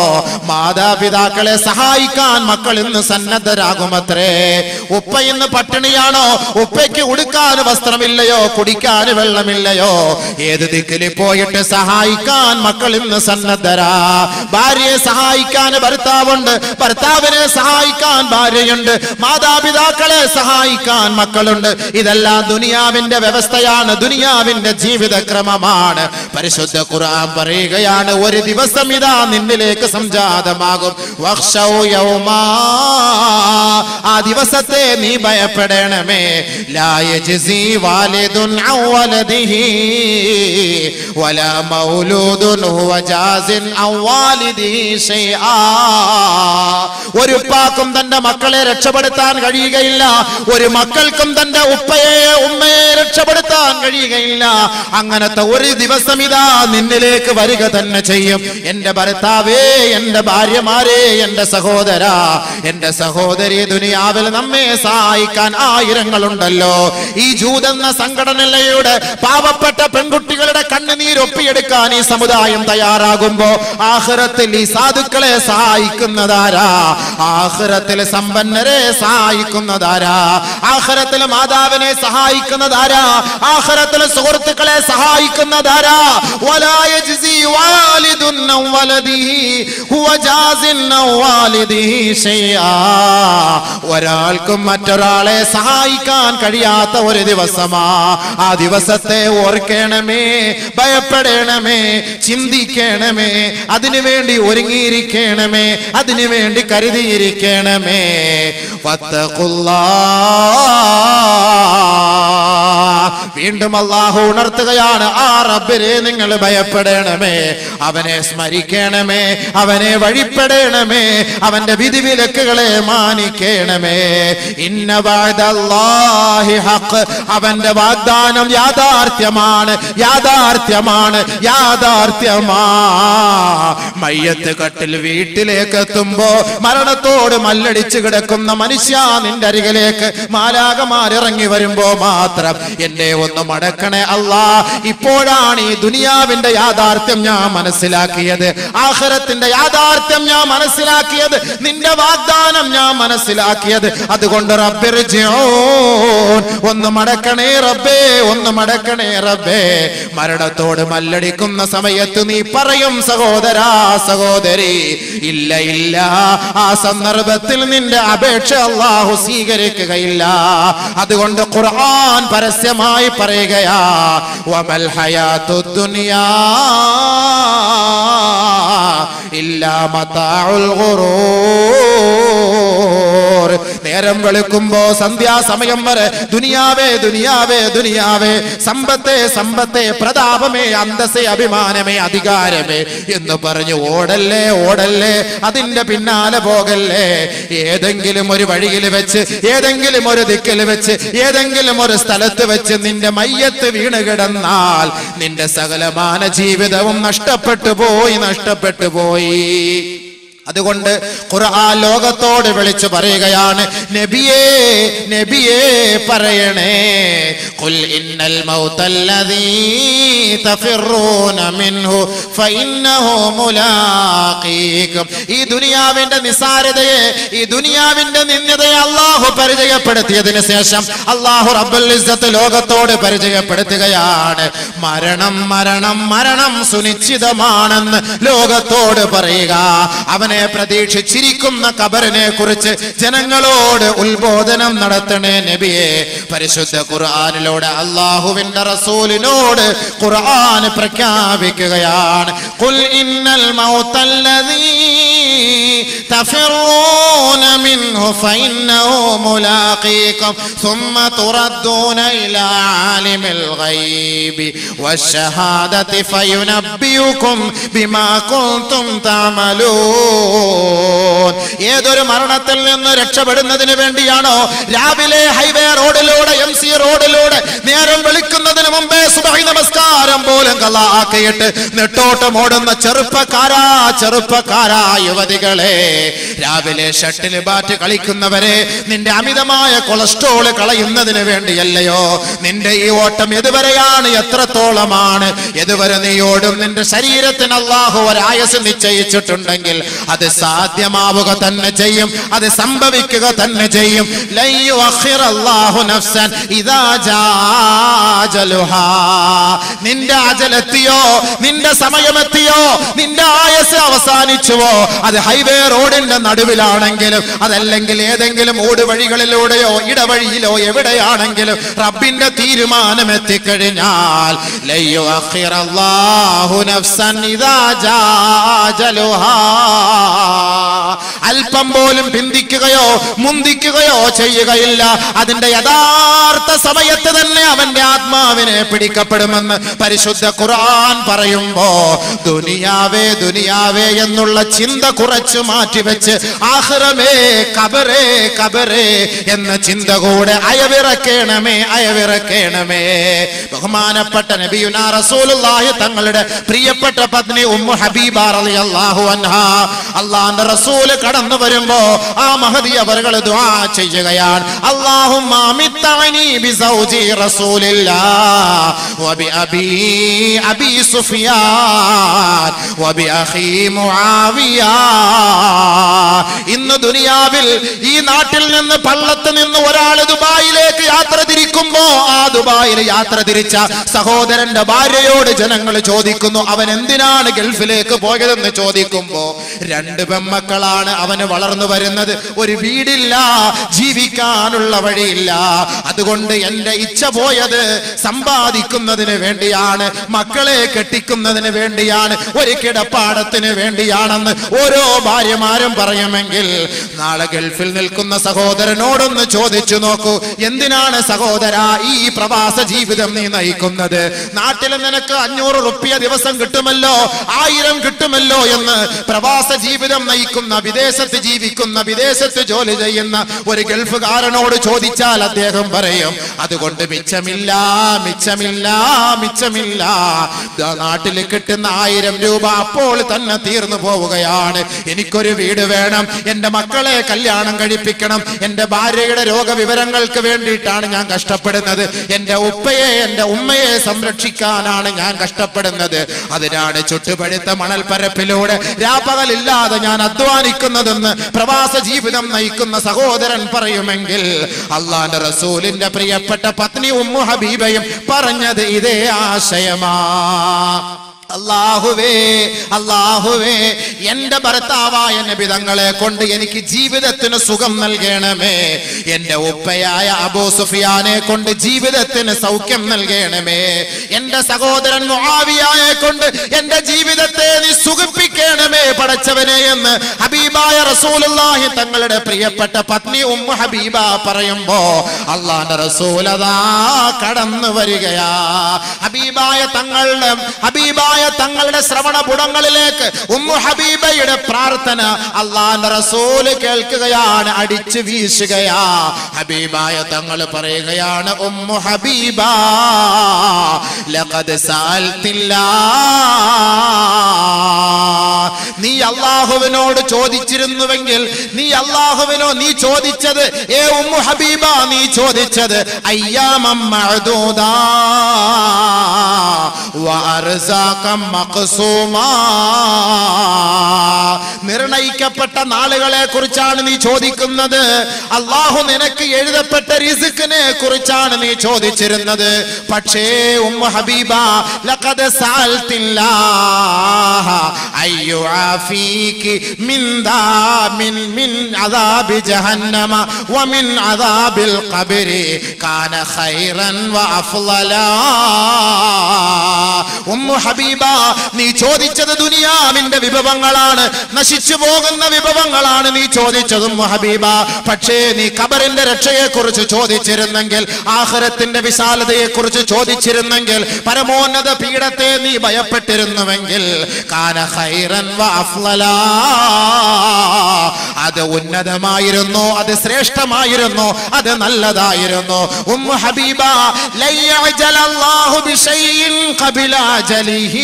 മാതാപിതാക്കളെ സഹായിക്കാൻ മക്കൾ ഇന്ന് സന്നദ്ധരാകുമത്രേ ഉപ്പ ഇന്ന് പട്ടിണിയാണോ ഉപ്പയ്ക്ക് ഉടുക്കാൻ വസ്ത്രമില്ലയോ കുടിക്കാൻ വെള്ളമില്ലയോ ഏത് ദിക്കിൽ പോയിട്ട് സഹായിക്കാൻ മക്കൾ ഇന്ന് സന്നദ്ധരാ ഭാര്യയെ സഹായിക്കാൻ ഭർത്താവുണ്ട് ഭർത്താവിനെ സഹായിക്കാൻ ഭാര്യയുണ്ട് മാതാപിതാക്കളെ സഹായിക്കാൻ മക്കളുണ്ട് ഇതെല്ലാം ദുനിയാവിന്റെ വ്യവസ്ഥയാണ് ദുനിയാവിന്റെ ജീവിതക്രമമാണ് പരിശുദ്ധ ഖുർആൻ പറയുകയാണ് ഒരു ദിവസം ഇതാ നിന്നിലേക്ക് സംജാതമാകും വഖ്ശൗ യൗമാ. ആ ദിവസത്തെ നീ ഭയപ്പെടണമേ ലാ യജ്സി വാലിദുൻ ഔ വലദിഹി വലാ മൗലൂദുൻ ഹുവ ജാസിൻ ഔ വാലിദിഹി ശൈആ ഒരു ഉപ്പാക്കും തന്റെ മക്കളെ രക്ഷപ്പെടുത്താൻ കഴിയുകയില്ല ഒരു മക്കൾക്കും തന്റെ ഉപ്പയെ ഉമ്മയെ രക്ഷപ്പെടുത്താൻ കഴിയുകയില്ല അങ്ങനത്തെ ഒരു ദിവസം ഇതാ നിന്നിലേക്ക് വരിക തന്നെ ചെയ്യും എന്റെ ഭർത്താവേ എന്റെ ഭാര്യമാരെ എന്റെ സഹോദര എന്റെ സഹോദരി ദുനിയാവിൽ നമ്മെ സഹായിക്കാൻ ആയിരങ്ങളുണ്ടല്ലോ ഈ ജൂതെന്ന സംഘടനയുടെ പാവപ്പെട്ട പെൺകുട്ടികളുടെ കണ്ണുനീർ ഒപ്പിയെടുക്കാൻ ഈ സമുദായം തയ്യാറാകുമ്പോ ആഹ്റത്തിൽ ഈ സാധുക്കളെ സഹായിക്കുന്നതാരാ ആഹ്റത്തിൽ സമ്പന്നരെ സഹായിക്കുന്നതാരാ ആഹ്റത്തിൽ മാതാവിനെ സഹായിക്കുന്നതാരാ ആഹ്റത്തിൽ സുഹൃത്തുക്കളെ സഹായിക്കുന്നതാരാ വലാ യജ്സി വാലിദുൻ ഔ വലദിഹി ഹുവ ജാസിൻ ഔ വാലിദിഹി ശൈആ ഒരാൾക്കും മറ്റൊരാളെ സഹായിക്കാൻ കഴിയാത്ത ഒരു ദിവസമാ ആ ദിവസത്തെ ഓർക്കണമേ ഭയപ്പെടണമേ ചിന്തിക്കണമേ അതിനുവേണ്ടി ഒരുങ്ങിയിരിക്കണമേ അതിനുവേണ്ടി കരുതിയിരിക്കണമേ വത്തഖുല്ലാ. വീണ്ടും അള്ളാഹു ഉണർത്തുകയാണ് ആ റബ്ബിനെ നിങ്ങൾ ഭയപ്പെടണമേ അവനെ സ്മരിക്കണമേ അവനെ വഴിപ്പെടണമേ അവന്റെ വിധിവിലക്കുകളെ മാനിക്കണമേ ഇന്ന വഅദല്ലാഹി ഹഖ് അവന്റെ വാഗ്ദാനം യാഥാർത്ഥ്യമാണ് യാഥാർത്ഥ്യമാണ് യാഥാർത്ഥ്യമാ മയ്യത്ത് കട്ടിൽ വീട്ടിലേക്ക് എത്തുമ്പോ മരണത്തോട് മല്ലടിച്ച് കിടക്കുന്ന മനുഷ്യ നിന്റെ അരികിലേക്ക് മാലാകമാരിറങ്ങി വരുമ്പോ മാത്രം എന്നെ ഒന്ന് മടക്കണേ അല്ലാ ഇപ്പോഴാണ് ഈ ദുനിയാവിന്റെ യാഥാർത്ഥ്യം ഞാൻ മനസ്സിലാക്കിയത് ആഹ്റത്തിന്റെ യാഥാർത്ഥ്യം ഞാൻ മനസ്സിലാക്കിയത് നിന്റെ വാഗ്ദാനം ഞാൻ മനസ്സിലാക്കിയത് അതുകൊണ്ട് റബ്ബിർജിഊൻ ഒന്ന് മടക്കണേ റബ്ബേ ഒന്ന് മടക്കണേ റബ്ബേ മരണത്തോട് മല്ലടിക്കുന്ന സമയത്ത് നീ പറയും സഹോദരാ സഹോദരി ഇല്ല ഇല്ല ആ സന്ദർഭത്തിൽ നിന്റെ അപേക്ഷ അള്ളാഹു സ്വീകരിക്കുകയില്ല അതുകൊണ്ട് ഖുർആൻ പരസ്യമായി പറയുകയാ വമൽ ഹയാത്തു ദുനിയാ ഇല്ലാ മതാഉൽ ഖുറൂർ നേരം വെളുക്കുമ്പോ സന്ധ്യാസമയം വരെ ദുനിയാവേ ദുനിയാവേ ദുനിയാവേ സമ്പത്തെ സമ്പത്തെ പ്രതാപമേ അന്തസ്സേ അഭിമാനമേ അധികാരമേ എന്ന് പറഞ്ഞു ഓടല്ലേ ഓടല്ലേ അതിന്റെ പിന്നാലെ പോകല്ലേ ഏതെങ്കിലും ഒരു വഴിയിൽ വെച്ച് ഏതെങ്കിലും ഒരു ദിക്കിൽ വെച്ച് ഏതെങ്കിലും ഒരു സ്ഥലത്ത് വെച്ച് നിന്റെ മയ്യത്ത് വീണ് കിടന്നാൽ നിന്റെ സകലമാന ജീവിതവും നഷ്ടപ്പെട്ടു പോയി നഷ്ടപ്പെട്ടു പോയി അതുകൊണ്ട് ഖുർആൻ ലോകത്തോട് വിളിച്ചു പറയുകയാണ് നബിയേ നബിയേ പറയണേ ഖുൽ ഇന്നൽ മൗതല്ലദീ തഫിറൂന മിൻഹു ഫഇന്നഹു മുലാഖീകും ഈ ദുനിയാവിന്റെ നിസാരതയെ ഈ ദുനിയാവിന്റെ നിന്ദതയെ അള്ളാഹു പരിചയപ്പെടുത്തിയതിനു ശേഷം അള്ളാഹു റബ്ബുൽ ഇസ്സത്ത് ലോകത്തോട് പരിചയപ്പെടുത്തുകയാണ് മരണം മരണം മരണം സുനിശ്ചിതമാണെന്ന് ലോകത്തോട് പറയുക അവനെ പ്രതീക്ഷിച്ചിരിക്കുന്ന കബറിനെ കുറിച്ച് ജനങ്ങളോട് ഉത്ബോധനം നടത്തണേ നബിയെ പരിശുദ്ധ ഖുർആനിലൂടെ അള്ളാഹുവിന്റെ റസൂലിനോട് ഖുർആൻ പ്രഖ്യാപിക്കുകയാണ് ഖുൽ ഇന്നൽ മൗതല്ലദീ تفرون منه فإنه ملاقيكم ثم تردون إلى عالم الغيب والشهادة فينبئكم بما كنتم تعملون ഏതൊരു മരണത്തിൽ നിന്ന് രക്ഷപ്പെടുന്നതിന് വേണ്ടിയാണോ രാവിലെ ഹൈവേ റോഡിലൂടെ എം സി റോഡിലൂടെ നേരം വിളിക്കുന്നതിന് മുമ്പേ സുബഹി നമസ്കാരം പോലും കലാക്കിയിട്ട് നെട്ടോട്ടം ഓടുന്ന ചെറുപ്പക്കാരാ ചെറുപ്പക്കാരാ യുവതികളെ രാവിലെ ഷട്ടിൽ ബാറ്റ് കളിക്കുന്നവരെ നിന്റെ അമിതമായ കൊളസ്ട്രോൾ കളയുന്നതിന് വേണ്ടിയല്ലയോ നിന്റെ ഈ ഓട്ടം എതുവരെയാണ് എത്രത്തോളമാണ് എതുവരെ നീ ഓടും നിന്റെ ശരീരത്തിന് അള്ളാഹു ഒരായസ് നിശ്ചയിച്ചിട്ടുണ്ടെങ്കിൽ അത് സാധ്യമാവുക തന്നെ ചെയ്യും അത് സംഭവിക്കുക തന്നെ ചെയ്യും ലൻ യുഅഖിറല്ലാഹു നഫ്സൻ ഇദാ ജാ അജലുഹാ. നിന്റെ അജലെത്തിയോ നിന്റെ സമയമെത്തിയോ നിന്റെ ആയസ് അവസാനിച്ചുവോ അത് ഹൈവേ റോഡിന്റെ നടുവിലാണെങ്കിലും അതല്ലെങ്കിൽ ഏതെങ്കിലും ഊടുവഴികളിലൂടെയോ ഇടവഴിയിലോ എവിടെയാണെങ്കിലും റബ്ബിന്റെ തീരുമാനം എത്തിക്കഴിഞ്ഞാൽ ലയ്യോ അഖിറല്ലാഹു നഫ്സൻ ഇദാ ജാ അജലുഹാ. അല്പം പോലും പിന്തിക്കുകയോ മുന്തിക്കുകയോ ചെയ്യുകയില്ല അതിന്റെ യഥാർത്ഥ സമയത്ത് തന്നെ അവന്റെ ആത്മാവിനെ പിടിക്കപ്പെടുമെന്ന് പരിശുദ്ധ ഖുർആൻ പറയുമ്പോ ദുനിയാവേ ദുനിയാവേ എന്നുള്ള ചിന്ത കുറച്ചു മാറ്റിവെച്ച് ആഹ്റമേ കബറേ കബറേ എന്ന ചിന്ത കൂടെ അയവിറക്കേണമേ അയവിറക്കേണമേ ബഹുമാനപ്പെട്ട നബിയുന റസൂലുള്ളാഹി തങ്ങളുടെ പ്രിയപ്പെട്ട പത്നി ഉമ്മു ഹബീബ റളിയല്ലാഹു അൻഹാ അള്ളാന്റെ റസൂല് കടന്നു വരുമ്പോ ആ മഹദി അവர்கள் ദുആ ചെയ്യുകയാണ് അല്ലാഹുമ്മ അമിത്തഅനി ബിസൗജി റസൂലില്ലാഹ് വബി അബി അബി സുഫിയാൻ വബി അഖി മുആവിയ ഇന്ന് ദുനിയാവിൽ ഈ നാട്ടിൽ നിന്ന് പള്ളത്ത് നിന്ന് ഒരാൾ ദുബായിലേക്ക് യാത്ര തിരിക്കുമ്പോ ആ ദുബായിൽ യാത്ര തിരിച്ച സഹോദരന്റെ ഭാര്യയോട് ജനങ്ങൾ ചോദിക്കുന്നു അവൻ എന്തിനാണ് ഗൾഫിലേക്ക് പോയതെന്ന് ചോദിക്കുമ്പോ രണ്ട് പെമ്മക്കളാണ് അവന് വളർന്നു വരുന്നത് ഒരു വീടില്ല ജീവിക്കാനുള്ള വഴിയില്ല അതുകൊണ്ട് എന്റെ ഇച്ഛ പോയത് സമ്പാദിക്കുന്നതിന് വേണ്ടിയാണ് മക്കളെ കെട്ടിക്കുന്നതിന് വേണ്ടിയാണ് ഒരു കിടപ്പാടത്തിന് വേണ്ടിയാണെന്ന് ഓരോ ഭാര്യമാരും പറയുമെങ്കിൽ നാളെ ഗൾഫിൽ നിൽക്കുന്ന സഹോദരനോടൊന്ന് ചോദിച്ചു നോക്കൂ എന്തിനാണ് സഹോദര ഈ പ്രവാസ ജീവിതം നീ നയിക്കുന്നത് നാട്ടിൽ നിനക്ക് അഞ്ഞൂറ് റുപ്യ ദിവസം കിട്ടുമല്ലോ ആയിരം കിട്ടുമല്ലോ എന്ന് പ്രവാസ ജീവിതം നയിക്കുന്ന വിദേശത്ത് ജീവിക്കുന്ന വിദേശത്ത് ജോലി ചെയ്യുന്ന ഒരു ഗൾഫുകാരനോട് ചോദിച്ചാൽ അദ്ദേഹം പറയും അതുകൊണ്ട് മിച്ചമില്ല മിച്ചമില്ല മിച്ചമില്ല ദാ നാട്ടിൽ കിട്ടുന്ന ആയിരം രൂപ അപ്പോൾ തന്നെ തീർന്നു പോവുകയാണ് എനിക്കൊരു വീട് വേണം എന്റെ മക്കളെ കല്യാണം കഴിപ്പിക്കണം എന്റെ ഭാര്യയുടെ രോഗവിവരങ്ങൾക്ക് വേണ്ടിയിട്ടാണ് ഞാൻ കഷ്ടപ്പെടുന്നത് എന്റെ ഉപ്പയെ എന്റെ ഉമ്മയെ സംരക്ഷിക്കാനാണ് ഞാൻ കഷ്ടപ്പെടുന്നത് അതിനാണ് ചുട്ടുപഴുത്ത മണൽപ്പരപ്പിലൂടെ രാപ്പകലില്ലാതെ ഞാൻ അധ്വാനിക്കുന്നതെന്ന് പ്രവാസ ജീവിതം നയിക്കുന്ന സഹോദരൻ പറയുമെങ്കിൽ അള്ളാന്റെ റസൂലിന്റെ പ്രിയപ്പെട്ട പത്നി ഉമ്മു ഹബീബയും പറഞ്ഞത് ഇതേ ആശയമാ അള്ളാഹുവേ അള്ളാഹുവേ എന്റെ ഭർത്താവായ നബിതങ്ങളെ കൊണ്ട് എനിക്ക് ജീവിതത്തിന് സുഖം നൽകണമേ എന്റെ ഉപ്പയായ അബൂ സുഫിയാനെ കൊണ്ട് ജീവിതത്തിന് സൗഖ്യം നൽകണമേ എന്റെ സഹോദരൻ മുആവിയായെ കൊണ്ട് എന്റെ ജീവിതത്തെ നീ സുഖിപ്പിക്കണമേ പടച്ചവനെ എന്ന് ഹബീബായ റസൂലുള്ളാഹി തങ്ങളുടെ പ്രിയപ്പെട്ട പത്നി ഉമ്മ ഹബീബ പറയുമ്പോ അള്ളാന്റെ റസൂലതാ കടന്നു വരികയാ ഹബീബായ തങ്ങളുടെ ഹബീബായ തങ്ങളുടെ ശ്രവണ പുടങ്ങളിലേക്ക് ഉമ്മു ഹബീബയുടെ പ്രാർത്ഥന അള്ളാന്റെ റസൂല് കേൾക്കുകയാണ് അടിച്ചു വീശുകയാ ഹബീബായ തങ്ങൾ പറയുകയാണ് ഉമ്മു ഹബീബ ലഖദ് സാൽത്തില്ലാ നീ അള്ളാഹുവിനോട് ചോദിച്ചിരുന്നുവെങ്കിൽ നീ അള്ളാഹുവിനോ നീ ചോദിച്ചത് ഏ ഉമ്മു ഹബീബ നീ ചോദിച്ചത് അയ്യാമം മഅദൂദാ വഅർസാഖം മഖ്സൂമാ നിർണയിക്കപ്പെട്ട നാളുകളെ കുറിച്ചാണ് നീ ചോദിക്കുന്നത് അള്ളാഹു നിനക്ക് എഴുതപ്പെട്ട റിസ്ക്കിനെ കുറിച്ചാണ് നീ ചോദിച്ചിരുന്നത് പക്ഷേ ഉമ്മ ഹബീബ ലഖദ് സാൽത്തില്ലാഹ അയ്യു ആഫീകി മിൻ ദാ മിൻ മിൻ അദാബി ജഹന്നമ വമിൻ അദാബിൽ ഖബരി കാന ഖൈറൻ വഅഫ്ളലാ ഉമ്മു ഹബീബ നീ ചോദിച്ചത് ദുനിയാവിന്റെ വിഭവങ്ങളാണ് നശിച്ചു പോകുന്ന വിഭവങ്ങളാണ് നീ ചോദിച്ചത് ഉമ്മു ഹബീബ പക്ഷേ നീ ഖബറിന്റെ രക്ഷയെ കുറിച്ച് ചോദിച്ചിരുന്നെങ്കിൽ ആഹ്റത്തിന്റെ വിശാലതയെ കുറിച്ച് ചോദിച്ചിരുന്നെങ്കിൽ പരമോന്നത പീഠത്തെ നീ ഭയപ്പെട്ടിരുന്നുവെങ്കിൽ കാന ഖൈറൻ വഅഫ്ളലാ അത് ഉന്നതമായിരുന്നു അത് ശ്രേഷ്ഠമായിരുന്നു അത് നല്ലതായിരുന്നു ഉമ്മു ഹബീബ ലയ്യഅജല അല്ലാഹു ബിശൈഇൻ ഖബില أجله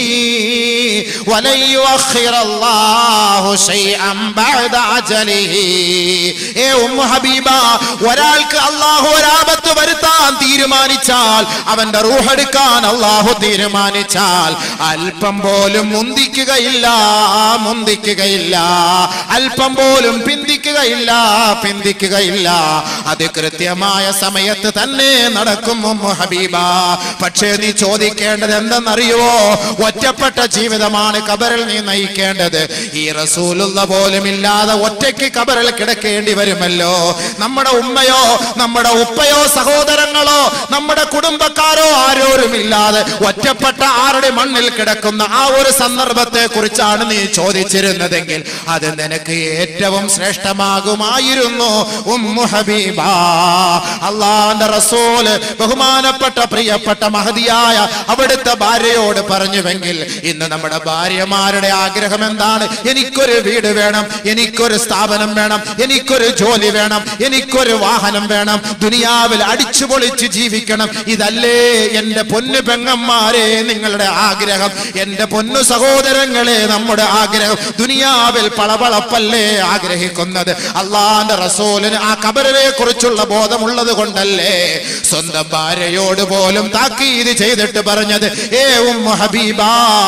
ولن يؤخر الله شيئا بعد أجله ഏ ഉമ്മു ഹബീബ ഒരാൾക്ക് അള്ളാഹു ഒരാപത്ത് വരുത്താൻ തീരുമാനിച്ചാൽ അവന്റെ റൂഹെടുക്കാൻ അള്ളാഹു തീരുമാനിച്ചാൽ അല്പം പോലും മുന്തിക്കുകയില്ല മുന്തിക്കുകയില്ല അല്പം പോലും പിന്തിക്കുകയില്ല പിന്തിക്കുകയില്ല അത് കൃത്യമായ സമയത്ത് തന്നെ നടക്കും ഉമ്മു ഹബീബ പക്ഷേ നീ ചോദിക്കേണ്ടത് എന്തെന്നറിയുവോ ഒറ്റപ്പെട്ട ജീവിതമാണ് കബറിൽ നീ നയിക്കേണ്ടത് ഈ റസൂലുള്ള പോലും ഇല്ലാതെ ഒറ്റയ്ക്ക് കബറിൽ കിടക്കേണ്ടി വരുമല്ലോ നമ്മുടെ ഉമ്മയോ നമ്മുടെ ഉപ്പയോ സഹോദരങ്ങളോ നമ്മുടെ കുടുംബക്കാരോ ആരോരുമില്ലാതെ ഒറ്റപ്പെട്ട ആരുടെ മണ്ണിൽ കിടക്കുന്ന ആ ഒരു സന്ദർഭത്തെ കുറിച്ചാണ് നീ ചോദിച്ചിരുന്നതെങ്കിൽ അത് നിനക്ക് ഏറ്റവും ശ്രേഷ്ഠമാകുമായിരുന്നു ഉമ്മു ഹബീബ അള്ളാന്റെ റസൂല് ബഹുമാനപ്പെട്ട പ്രിയപ്പെട്ട മഹതിയായ അവിടുത്തെ ഭാര്യയോട് പറഞ്ഞുവെങ്കിൽ ഇന്ന് നമ്മുടെ ഭാര്യമാരുടെ ആഗ്രഹം എന്താണ് എനിക്കൊരു വീട് വേണം എനിക്കൊരു സ്ഥാപനം വേണം എനിക്കൊരു ജോലി വേണം എനിക്കൊരു വാഹനം വേണം ദുനിയാവിൽ അടിച്ചു പൊളിച്ച് ജീവിക്കണം ഇതല്ലേ എന്റെ പൊന്നു പെങ്ങന്മാരെ നിങ്ങളുടെ ആഗ്രഹം എന്റെ പൊന്നു സഹോദരങ്ങളെ നമ്മുടെ ആഗ്രഹം ദുനിയാവിൽ പളപളപ്പല്ലേ ആഗ്രഹിക്കുന്നത് അള്ളാന്റെ റസൂലിന് ആ കബറിനെ കുറിച്ചുള്ള ബോധമുള്ളത് കൊണ്ടല്ലേ സ്വന്തം ഭാര്യയോട് പോലും താക്കീത് ചെയ്തിട്ട് പറഞ്ഞത് ഏ ഉമ്മ ഹബീബ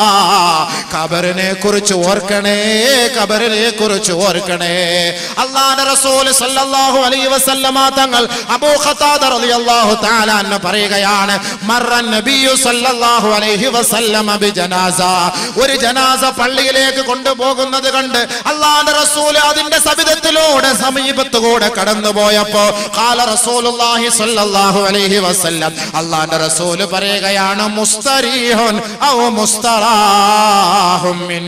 കബറിനെ കുറിച്ച് ഓർക്കണേ കബറിനെ കുറിച്ച് ഓർക്കണേ അള്ളാന്റെ റസൂൽ സല്ലല്ലാഹു അലൈഹി വസല്ലമ തങ്ങൾ അബൂ ഖതാദ റളിയല്ലാഹു തആല അന്ന് പറയുകയാണ് മറൻ നബിയു സല്ലല്ലാഹു അലൈഹി വസല്ലമ ബി ജനാസ ഒരു ജനാസ പള്ളിയിലേക്ക് കൊണ്ടുപോകുന്നത് കണ്ട് അള്ളാന്റെ റസൂൽ അതിന്റെ സവിധത്തിലൂടെ സമീപത്തുകൂടെ കടന്നുപോയപ്പോ കാല റസൂലുള്ളാഹി സ്വല്ലല്ലാഹു അലൈഹി വസല്ലം അള്ളാന്റെ റസൂല് പറയുകയാണ് മുസ്തരീഹുൻ ഔ മുസ്തറാഹും മിൻ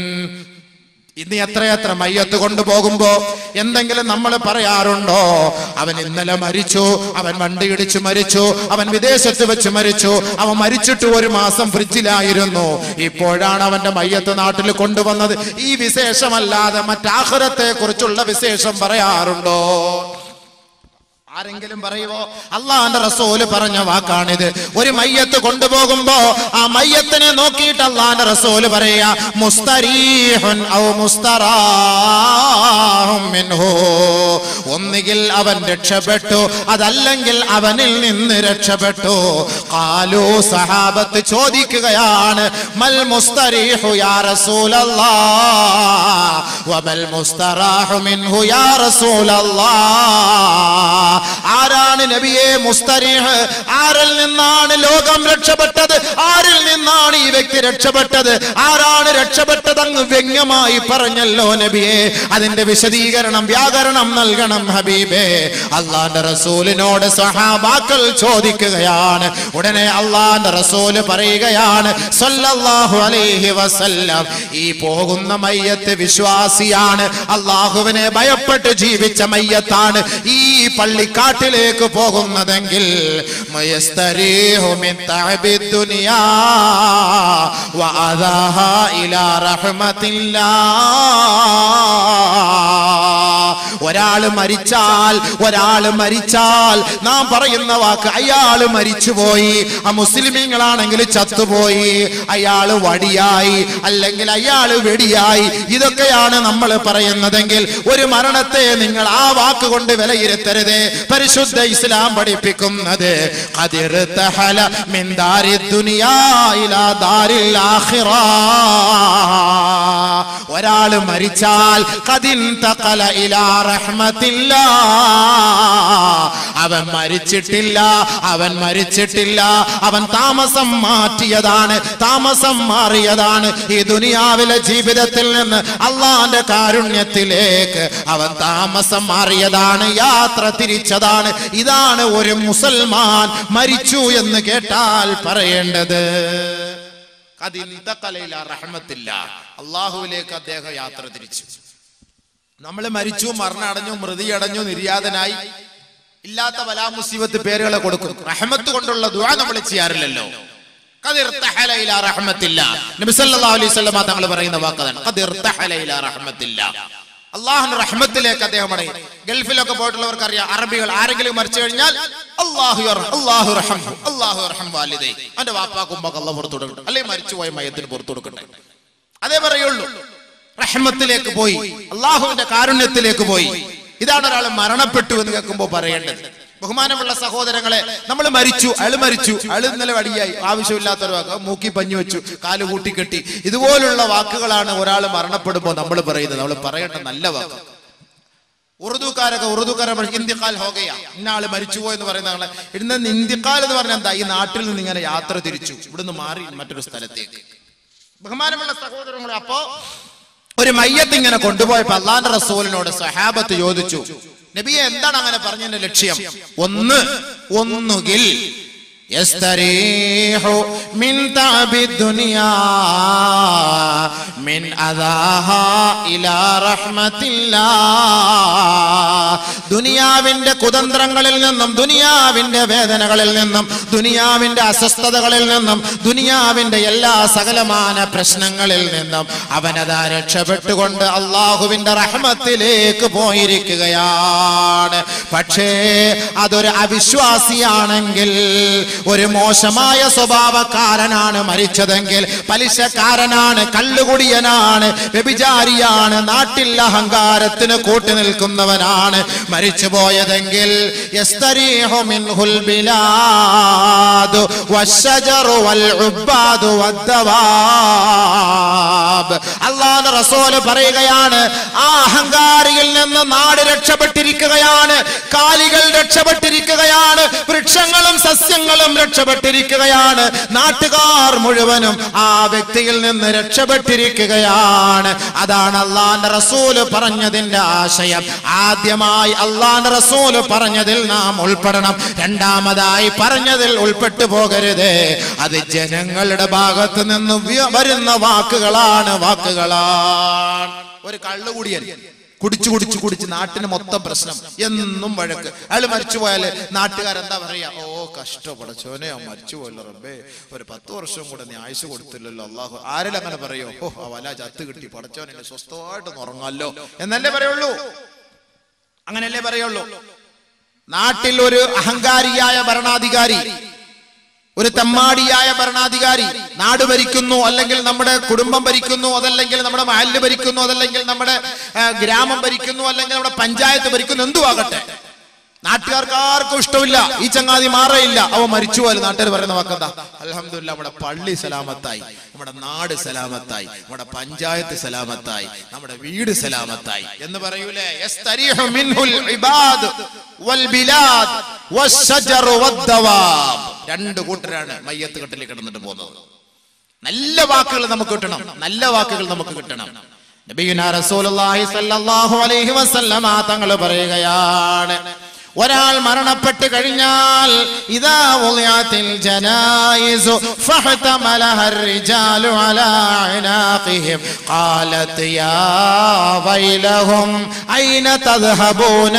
ഇന്ന് എത്രയെത്ര മയ്യത്ത് കൊണ്ടുപോകുമ്പോ എന്തെങ്കിലും നമ്മൾ പറയാറുണ്ടോ അവൻ ഇന്നലെ മരിച്ചു അവൻ വണ്ടി ഇടിച്ചു മരിച്ചു അവൻ വിദേശത്ത് വെച്ച് മരിച്ചു അവൻ മരിച്ചിട്ട് ഒരു മാസം ഫ്രിഡ്ജിലായിരുന്നു ഇപ്പോഴാണ് അവന്റെ മയ്യത്ത് നാട്ടിൽ കൊണ്ടുവന്നത് ഈ വിശേഷമല്ലാതെ മറ്റാഹരത്തെ കുറിച്ചുള്ള വിശേഷം പറയാറുണ്ടോ ആരെങ്കിലും പറയുവോ അള്ളാന്റെ റസൂല് പറഞ്ഞ വാക്കാണിത് ഒരു മയ്യത്ത് കൊണ്ടുപോകുമ്പോ ആ മയ്യത്തിനെ നോക്കിയിട്ട് അള്ളാന്റെ റസൂല് പറയാ മുസ്തരീഹുൻ ഔ മുസ്തറാഹും മിൻഹു ഒന്നുകിൽ അവൻ രക്ഷപ്പെട്ടു അതല്ലെങ്കിൽ അവനിൽ നിന്ന് രക്ഷപ്പെട്ടു കാലു സഹാബത്ത് ചോദിക്കുകയാണ് മൽ മുസ്തരീഹു യാ റസൂലല്ലാ വമൽ മുസ്തറാഹു മിൻഹു യാ റസൂലല്ലാ ആരാണ് നബിയെ മുസ്തരീഹ് ആരിൽ നിന്നാണ് ലോകം രക്ഷപ്പെട്ടത് ആരിൽ നിന്നാണ് ഈ വ്യക്തി രക്ഷപ്പെട്ടത് ആരാണ് രക്ഷപ്പെട്ടത് അങ്ങ് വ്യംഗ്യമായി പറഞ്ഞല്ലോ നബിയെ അതിന്റെ വിശദീകരണം വ്യാകരണം നൽകണം ഹബീബേ അള്ളാന്റെ റസൂലിനോട് സഹാബാക്കൾ ചോദിക്കുകയാണ് ഉടനെ അള്ളാന്റെ റസൂല് പറയുകയാണ് സല്ലല്ലാഹു അലൈഹി വസല്ലം ഈ പോകുന്ന മയ്യത്ത് വിശ്വാസിയാണ് അള്ളാഹുവിനെ ഭയപ്പെട്ട് ജീവിച്ച മയ്യത്താണ് ഈ പള്ളിക്കാട്ടിലേക്ക് പോകുന്നതെങ്കിൽ മയസ്തരീഹു മിൻ തഅബി ദുനിയാ വഅദാഹാ ഇലാ റഹ്മത്തില്ലാ ഒരാള് മരിച്ചാൽ ഒരാള് മരിച്ചാൽ നാം പറയുന്ന വാക്ക് അയാള് മരിച്ചുപോയി ആ മുസ്ലിമീങ്ങളാണെങ്കിൽ ചത്തുപോയി അയാള് വടിയായി അല്ലെങ്കിൽ അയാള് വെടിയായി ഇതൊക്കെയാണ് നമ്മൾ പറയുന്നതെങ്കിൽ ഒരു മരണത്തെ നിങ്ങൾ ആ വാക്ക് കൊണ്ട് വിലയിരുത്തരുത് പരിശുദ്ധ ഇസ്ലാം പഠിപ്പിക്കുന്നത് ഖദിർതഹല മിൻ ദാരി ദുനിയാ ഇലാ ദാരിൽ ആഖിറ ഒരാള് മരിച്ചാൽ ഖദിൻ തഖല ഇലാ റഹ്മത്തില്ലാ അവൻ മരിച്ചിട്ടില്ല അവൻ മരിച്ചിട്ടില്ല അവൻ താമസം മാറ്റിയതാണ് താമസം മാറിയതാണ് ഈ ദുനിയാവിലെ ജീവിതത്തിൽ നിന്ന് അള്ളാന്റെ കാരുണ്യത്തിലേക്ക് അവൻ താമസം മാറിയതാണ് യാത്ര തിരിച്ചതാണ് ഇതാണ് ഒരു മുസൽമാൻ മരിച്ചു എന്ന് കേട്ടാൽ പറയേണ്ടത് റഹ്മത്തില്ല അള്ളാഹുവിലേക്ക് അദ്ദേഹം യാത്ര തിരിച്ചു നമ്മൾ മരിച്ചു മരണടഞ്ഞു മൃതിയടഞ്ഞു നിര്യാതനായി ഇല്ലാത്ത വലാ മുസീബത്ത് പേരുകളെ കൊടുക്കും റഹ്മത്ത് കൊണ്ടുള്ള ദുആ നമ്മൾ ചെയ്യാറില്ലല്ലോ ഖദ് ഇർതഹല ഇലാ റഹ്മത്തില്ല നബി സല്ലല്ലാഹു അലൈഹി വസല്ലമ തങ്ങൾ പറയുന്ന വാക്കതാണ് ഖദ് ഇർതഹല ഇലാ റഹ്മത്തില്ല അള്ളാഹുന്റെ റഹ്മത്തിലേക്ക് അദ്ദേഹം അടങ്ങി ഗൾഫിലൊക്കെ പോയിട്ടുള്ളവർക്ക് അറിയാം അറബികൾ ആരെങ്കിലും മരിച്ചു കഴിഞ്ഞാൽ അള്ളാഹു യർ- അള്ളാഹു റഹം അള്ളാഹു റഹം വാലിദൈ അവന്റെ വാപ്പാക്കുമ്പൊക്കെ അള്ള പുറത്തു കൊടുക്കട്ടെ അല്ലെങ്കിൽ മരിച്ചുപോയ മയത്തിന് പുറത്തു കൊടുക്കട്ടെ അതേ പറയുള്ളൂ റഹ്മത്തിലേക്ക് പോയി അള്ളാഹുവിന്റെ കാരുണ്യത്തിലേക്ക് പോയി ഇതാണ് ഒരാൾ മരണപ്പെട്ടു എന്ന് കേൾക്കുമ്പോൾ പറയേണ്ടത് ബഹുമാനമുള്ള സഹോദരങ്ങളെ നമ്മൾ മരിച്ചു അയാൾ മരിച്ചു അയാൾ ഇന്നലെ വടിയായി ആവശ്യമില്ലാത്തൊരു വാക്ക് മൂക്കി പഞ്ഞു വെച്ചു കാല് കൂട്ടിക്കെട്ടി ഇതുപോലുള്ള വാക്കുകളാണ് ഒരാൾ മരണപ്പെടുമ്പോൾ നമ്മൾ പറയുന്നത് നമ്മൾ പറയേണ്ട നല്ല വാക്ക് ഉറുദുക്കാരൊക്കെ ഉറുദുക്കാരെ പഠി- ഇന്ത്യക്കാൽ ഹോകയ ഇന്ന ആള് മരിച്ചുപോയി എന്ന് പറയുന്ന ആളെ ഇന്ന് ഇന്ത്യക്കാൽ എന്ന് പറഞ്ഞാൽ എന്താ ഈ നാട്ടിൽ നിന്ന് ഇങ്ങനെ യാത്ര തിരിച്ചു ഇവിടുന്ന് മാറി മറ്റൊരു സ്ഥലത്തേക്ക് ബഹുമാനമുള്ള സഹോദരങ്ങളെ അപ്പോ ഒരു മയ്യത്ത് ഇങ്ങനെ കൊണ്ടുപോയപ്പോ അള്ളാന്റെ റസൂലിനോട് സഹാബത്ത് ചോദിച്ചു നബിയെ എന്താണ് അങ്ങനെ പറഞ്ഞതിന്റെ ലക്ഷ്യം ഒന്ന് ഒന്നുകിൽ يستريح من تعب الدنيا من أذاها إلى رحمة الله ദുനിയാവിന്റെ കുതന്ത്രങ്ങളിൽ നിന്നും ദുനിയാവിന്റെ വേദനകളിൽ നിന്നും ദുനിയാവിന്റെ അസ്വസ്ഥതകളിൽ നിന്നും ദുനിയാവിന്റെ എല്ലാ സകലമാന പ്രശ്നങ്ങളിൽ നിന്നും അവനതാ രക്ഷപ്പെട്ടുകൊണ്ട് അള്ളാഹുവിന്റെ റഹ്മത്തിലേക്ക് പോയിരിക്കുകയാണ് പക്ഷേ അതൊരു അവിശ്വാസിയാണെങ്കിൽ ഒരു മോശമായ സ്വഭാവക്കാരനാണ് മരിച്ചതെങ്കിൽ പലിശക്കാരനാണ് കള്ളുകുടിയനാണ് വ്യഭിചാരിയാണ് നാട്ടിൽ അഹങ്കാരത്തിന് കൂട്ടി നിൽക്കുന്നവനാണ് മരിച്ചു പോയതെങ്കിൽ യസ്തരീഹു മിൻഹുൽ ബിലാദു വശജറു വൽ ഉബ്ബാദു വദ്ദവാബ് അല്ലാഹുവിന്റെ റസൂല് പറയുകയാണ് ആ അഹങ്കാരിയിൽ നിന്ന് നാട് രക്ഷപ്പെട്ടിരിക്കുകയാണ് കാലികൾ രക്ഷപ്പെട്ടിരിക്കുകയാണ് വൃക്ഷങ്ങളും സസ്യങ്ങളും രക്ഷപ്പെട്ടിരിക്കുകയാണ് നാട്ടുകാർ മുഴുവനും ആ വ്യക്തിയിൽ നിന്ന് രക്ഷപ്പെട്ടിരിക്കുകയാണ് അതാണ് അള്ളാന്റെ റസൂല് പറഞ്ഞതിന്റെ ആശയം ആദ്യമായി അള്ളാന്റെ റസൂല് പറഞ്ഞതിൽ നാം ഉൾപ്പെടണം രണ്ടാമതായി പറഞ്ഞതിൽ ഉൾപ്പെട്ടു പോകരുത് അത് ജനങ്ങളുടെ ഭാഗത്ത് നിന്ന് വ്യ- വരുന്ന വാക്കുകളാണ് വാക്കുകളാണ് ഒരു കള്ളുകൂടിയൻ കുടിച്ചു കുടിച്ചു കുടിച്ച് നാട്ടിന് മൊത്തം പ്രശ്നം എന്നും വഴക്ക് അയാൾ മരിച്ചു പോയാല് നാട്ടുകാരെന്താ പറയാ ഓ കഷ്ടപ്പെടച്ചോനെ ആ മരിച്ചു പോയല്ലോ റബ്ബേ ഒരു പത്ത് വർഷം കൂടെ നീ ആയുസ് കൊടുത്തില്ലല്ലോ അള്ളാഹു ആരെല്ലാം അങ്ങനെ പറയോ ഓ ആ വല ചത്ത് കിട്ടി പടച്ചോനെ സ്വസ്ഥമായിട്ട് ഉറങ്ങാലോ എന്നല്ലേ പറയുള്ളൂ അങ്ങനെയല്ലേ പറയുള്ളൂ നാട്ടിൽ ഒരു അഹങ്കാരിയായ ഭരണാധികാരി ഒരു തെമ്മാടിയായ ഭരണാധികാരി നാട് ഭരിക്കുന്നു അല്ലെങ്കിൽ നമ്മുടെ കുടുംബം ഭരിക്കുന്നു അതല്ലെങ്കിൽ നമ്മുടെ മഹല് ഭരിക്കുന്നു അതല്ലെങ്കിൽ നമ്മുടെ ആ, ഗ്രാമം ഭരിക്കുന്നു അല്ലെങ്കിൽ നമ്മുടെ പഞ്ചായത്ത് ഭരിക്കുന്നു എന്തുവാകട്ടെ നാട്ടുകാർക്ക് ആർക്കും ഇഷ്ടമില്ല ഈ ചങ്ങാതി മാറയില്ല അവ മരിച്ചു പോലും നാട്ടുകാർ പറയുന്ന വാക്കെന്താ അലഹമില്ല നമ്മുടെ പള്ളി സലാമത്തായി നമ്മുടെ നാട് സലാമത്തായി നമ്മുടെ പഞ്ചായത്ത് സലാമത്തായി നമ്മുടെ വീട് സലാമത്തായി എന്ന് പറയൂലേ യസ്തരീഹു മിൻഹുൽ ഇബാദ് വൽ ബിലാദ് വശജറു വദ്ദവാബ് രണ്ട് കൂട്ടരാണ് മയ്യത്ത് കെട്ടിൽ കിടന്നിട്ട് പോകുന്നത് നല്ല വാക്കുകൾ നമുക്ക് കിട്ടണം നല്ല വാക്കുകൾ നമുക്ക് കിട്ടണം നബിയുനാ റസൂലുള്ളാഹി സ്വല്ലല്ലാഹു അലൈഹി വസല്ലമ തങ്ങൾ പറയുകയാണ് ഒരാൾ മരണപ്പെട്ട് കഴിഞ്ഞാൽ ഇതാ ഉളിയാത്തിൽ ജനായിസു ഫഹതമലഹ الرجال على عناقهم قالت يا ويلهم أين تذهبون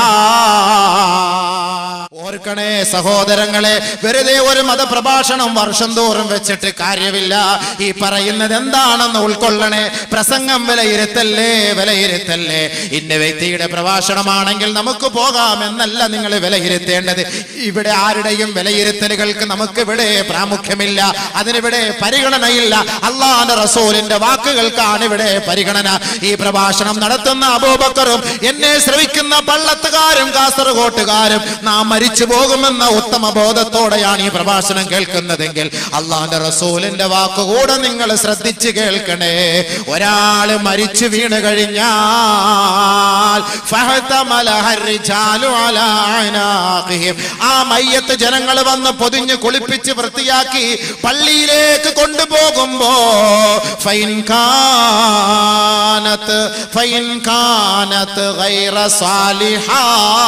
بها ഓർക്കണേ സഹോദരങ്ങളെ വെറുതെ ഒരു മതപ്രഭാഷണം വർഷം തോറും വെച്ചിട്ട് കാര്യമില്ല ഈ പറയുന്നത് എന്താണെന്ന് ഉൾക്കൊള്ളണേ പ്രസംഗം വിലയിരുത്തല്ലേ വിലയിരുത്തല്ലേ ഇന്ന വ്യക്തിയുടെ പ്രഭാഷണമാണെങ്കിൽ നമുക്ക് പോകാം എന്നല്ല നിങ്ങൾ വിലയിരുത്തേണ്ടത് ഇവിടെ ആരുടെയും വിലയിരുത്തലുകൾക്ക് നമുക്ക് ഇവിടെ പ്രാമുഖ്യമില്ല അതിനിവിടെ പരിഗണനയില്ല അള്ളാന്റെ റസൂലിന്റെ വാക്കുകൾക്കാണ് ഇവിടെ പരിഗണന ഈ പ്രഭാഷണം നടത്തുന്ന അബൂബക്കറും എന്നെ ശ്രവിക്കുന്ന പള്ളത്തുകാരും കാസർഗോട്ടുകാരും നാം മരിച്ചു പോകുമെന്ന ഉത്തമ ബോധത്തോടെയാണ് ഈ പ്രഭാഷണം കേൾക്കുന്നതെങ്കിൽ അള്ളാന്റെ റസൂലിന്റെ വാക്കുകൂടെ നിങ്ങൾ ശ്രദ്ധിച്ച് കേൾക്കണേ ഒരാള് മരിച്ചു വീണ് കഴിഞ്ഞാൽ ഫഹതമലഹ الرجال على أعناقهم. ആ മയ്യത്ത് ജനങ്ങൾ വന്ന് പൊതിഞ്ഞ് കുളിപ്പിച്ച് വൃത്തിയാക്കി പള്ളിയിലേക്ക് കൊണ്ടുപോകുമ്പോ ഫൈൻ കാനത്ത് ഫൈൻ കാനത്ത് ഗൈറ സാലിഹാ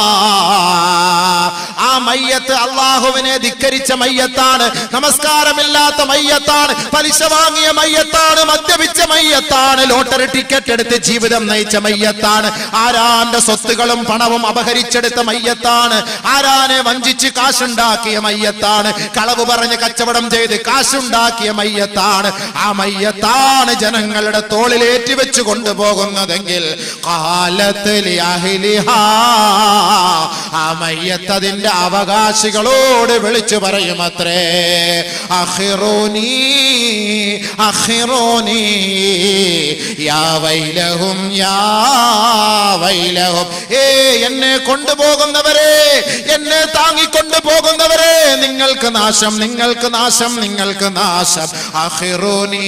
ആ മയ്യത്ത് അള്ളാഹുവിനെ ധിക്കരിച്ച മയ്യത്താണ് നമസ്കാരമില്ലാത്ത മയ്യത്താണ് പലിശ വാങ്ങിയ മയ്യത്താണ് മദ്യപിച്ച മയ്യത്താണ് ലോട്ടറി ടിക്കറ്റ് എടുത്ത് ജീവിതം നയിച്ച മയ്യത്താണ് ആരാന്റെ സ്വത്തുകളും പണവും അപഹരിച്ചെടുത്ത മയ്യ മയ്യത്താണ് ആരാനെ വഞ്ചിച്ച് കാശുണ്ടാക്കിയ മയ്യത്താണ് കളവ് പറഞ്ഞ് കച്ചവടം ചെയ്ത് കാശുണ്ടാക്കിയ മയ്യത്താണ് ആ മയ്യത്താണ് ജനങ്ങളുടെ തോളിലേറ്റി വെച്ച് കൊണ്ടുപോകുന്നതെങ്കിൽ കാലത്ത് ലിഅഹ്ലിഹാ. ആ മയ്യത്ത് അതിന്റെ അവകാശികളോട് വിളിച്ചു പറയും അത്രേ അഖിറൂനി അഖിറൂനി യാ വൈലഹും യാ വൈലഹും ഏ എന്നെ കൊണ്ടുപോകുന്നവരെ എന്നെ താങ്ങിക്കൊണ്ടു പോകുന്നവരെ നിങ്ങൾക്ക് നാശം നിങ്ങൾക്ക് നാശം നിങ്ങൾക്ക് നാശം അഖിറൂനി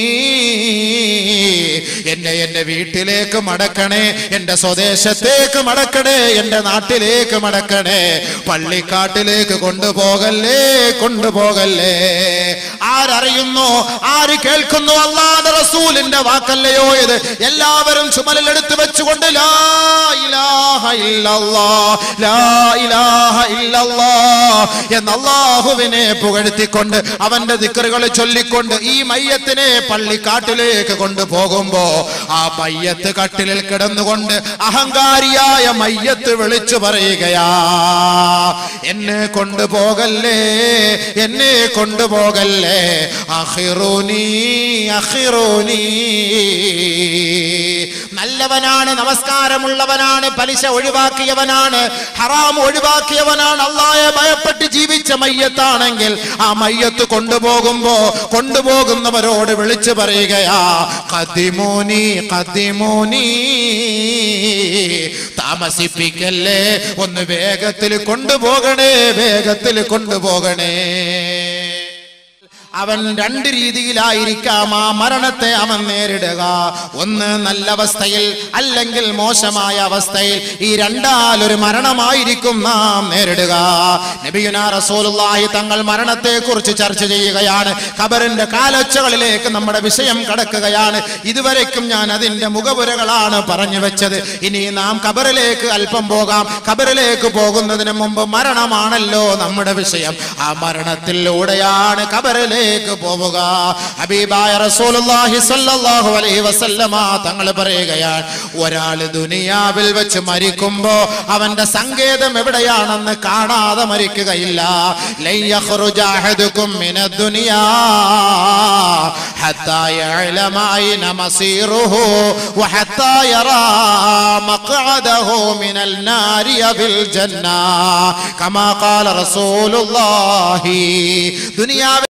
എന്നെ എന്റെ വീട്ടിലേക്ക് മടക്കണേ എന്റെ സ്വദേശത്തേക്ക് മടക്കണേ എന്റെ നാട്ടിലേക്ക് മടക്കണേ പള്ളിക്കാട്ടിലേക്ക് കൊണ്ടുപോകല്ലേ കൊണ്ടുപോകല്ലേ ആരറിയുന്നു ആര് കേൾക്കുന്നു അള്ളാന്റെ റസൂലിന്റെ വാക്കല്ലയോ ഇത് എല്ലാവരും ചുമലിലെടുത്ത് വെച്ചുകൊണ്ട് ലാ ഇലാഹ ഇല്ലല്ലാ, ലാ ഇലാഹ ഇല്ലല്ലാ എന്ന് അള്ളാഹുവിനെ പുകഴ്ത്തിക്കൊണ്ട് അവന്റെ ദിക്കറുകൾ ചൊല്ലിക്കൊണ്ട് ഈ മയ്യത്തിനെ പള്ളിക്കാട്ടിലേക്ക് കൊണ്ടുപോകുമ്പോ ആ മയ്യത്ത് കട്ടിലിൽ കിടന്നുകൊണ്ട് അഹങ്കാരിയായ മയ്യത്ത് വിളിച്ചു പറയുകയാ എന്നെ കൊണ്ടുപോകല്ലേ എന്നെ കൊണ്ടുപോകല്ലേ അഹിറൂനി അഹിറൂനി നല്ലവനാണ് നമസ്കാരമുള്ളവനാണ് പലിശ ഒഴിവാക്കിയവനാണ് ഹറാം ഒഴിവാക്കിയവനാണ് അള്ളായെ ഭയപ്പെട്ട് ജീവിച്ച മയ്യത്താണെങ്കിൽ ആ മയ്യത്ത് കൊണ്ടുപോകുമ്പോ കൊണ്ടുപോകുന്നവരോട് വിളിച്ചു പറയുകയാ കതിമോനി കതിമോനി താമസിപ്പിക്കല്ലേ ഒന്ന് വേഗത്തിൽ കൊണ്ടുപോകണേ വേഗത്തിൽ കൊണ്ടുപോകണേ അവൻ രണ്ട് രീതിയിലായിരിക്കാം ആ മരണത്തെ അവൻ നേരിടുക ഒന്ന് നല്ല അവസ്ഥയിൽ അല്ലെങ്കിൽ മോശമായ അവസ്ഥയിൽ ഈ രണ്ടാലൊരു മരണമായിരിക്കും നാം നേരിടുക നബിയുന റസൂലുള്ളാഹി തങ്ങൾ മരണത്തെ കുറിച്ച് ചർച്ച ചെയ്യുകയാണ് ഖബറിന്റെ കാലൊച്ചകളിലേക്ക് നമ്മുടെ വിഷയം കടക്കുകയാണ് ഇതുവരേക്കും ഞാൻ അതിന്റെ മുഖപുരകളാണ് പറഞ്ഞു വെച്ചത് ഇനി നാം ഖബറിലേക്ക് അല്പം പോകാം ഖബറിലേക്ക് പോകുന്നതിന് മുമ്പ് മരണമാണല്ലോ നമ്മുടെ വിഷയം ആ മരണത്തിലൂടെയാണ് ഖബറിലേക്ക് പോവുക ഹബീബായ റസൂലുള്ളാഹി സ്വല്ലല്ലാഹു അലൈഹി വസല്ലമ തങ്ങൾ പറയുകയാണ് ഒരാൾ ദുനിയാവിൽ വെച്ച് മരിക്കുമ്പോ അവന്റെ സങ്കേതം എവിടെയാണെന്ന് കാണാതെ മരിക്കുകയില്ല ലൻ യഖ്റുജ അഹദുക്കും മിനദ് ദുനിയാ ഹത്താ യഅലമ ഐന മസീറുഹു വഹത്താ യറാ മഖ്അദഹു മിനൽ നാരി ബിൽ ജന്ന കമാ ഖാല റസൂലുള്ളാഹി ദുനിയാവിൽ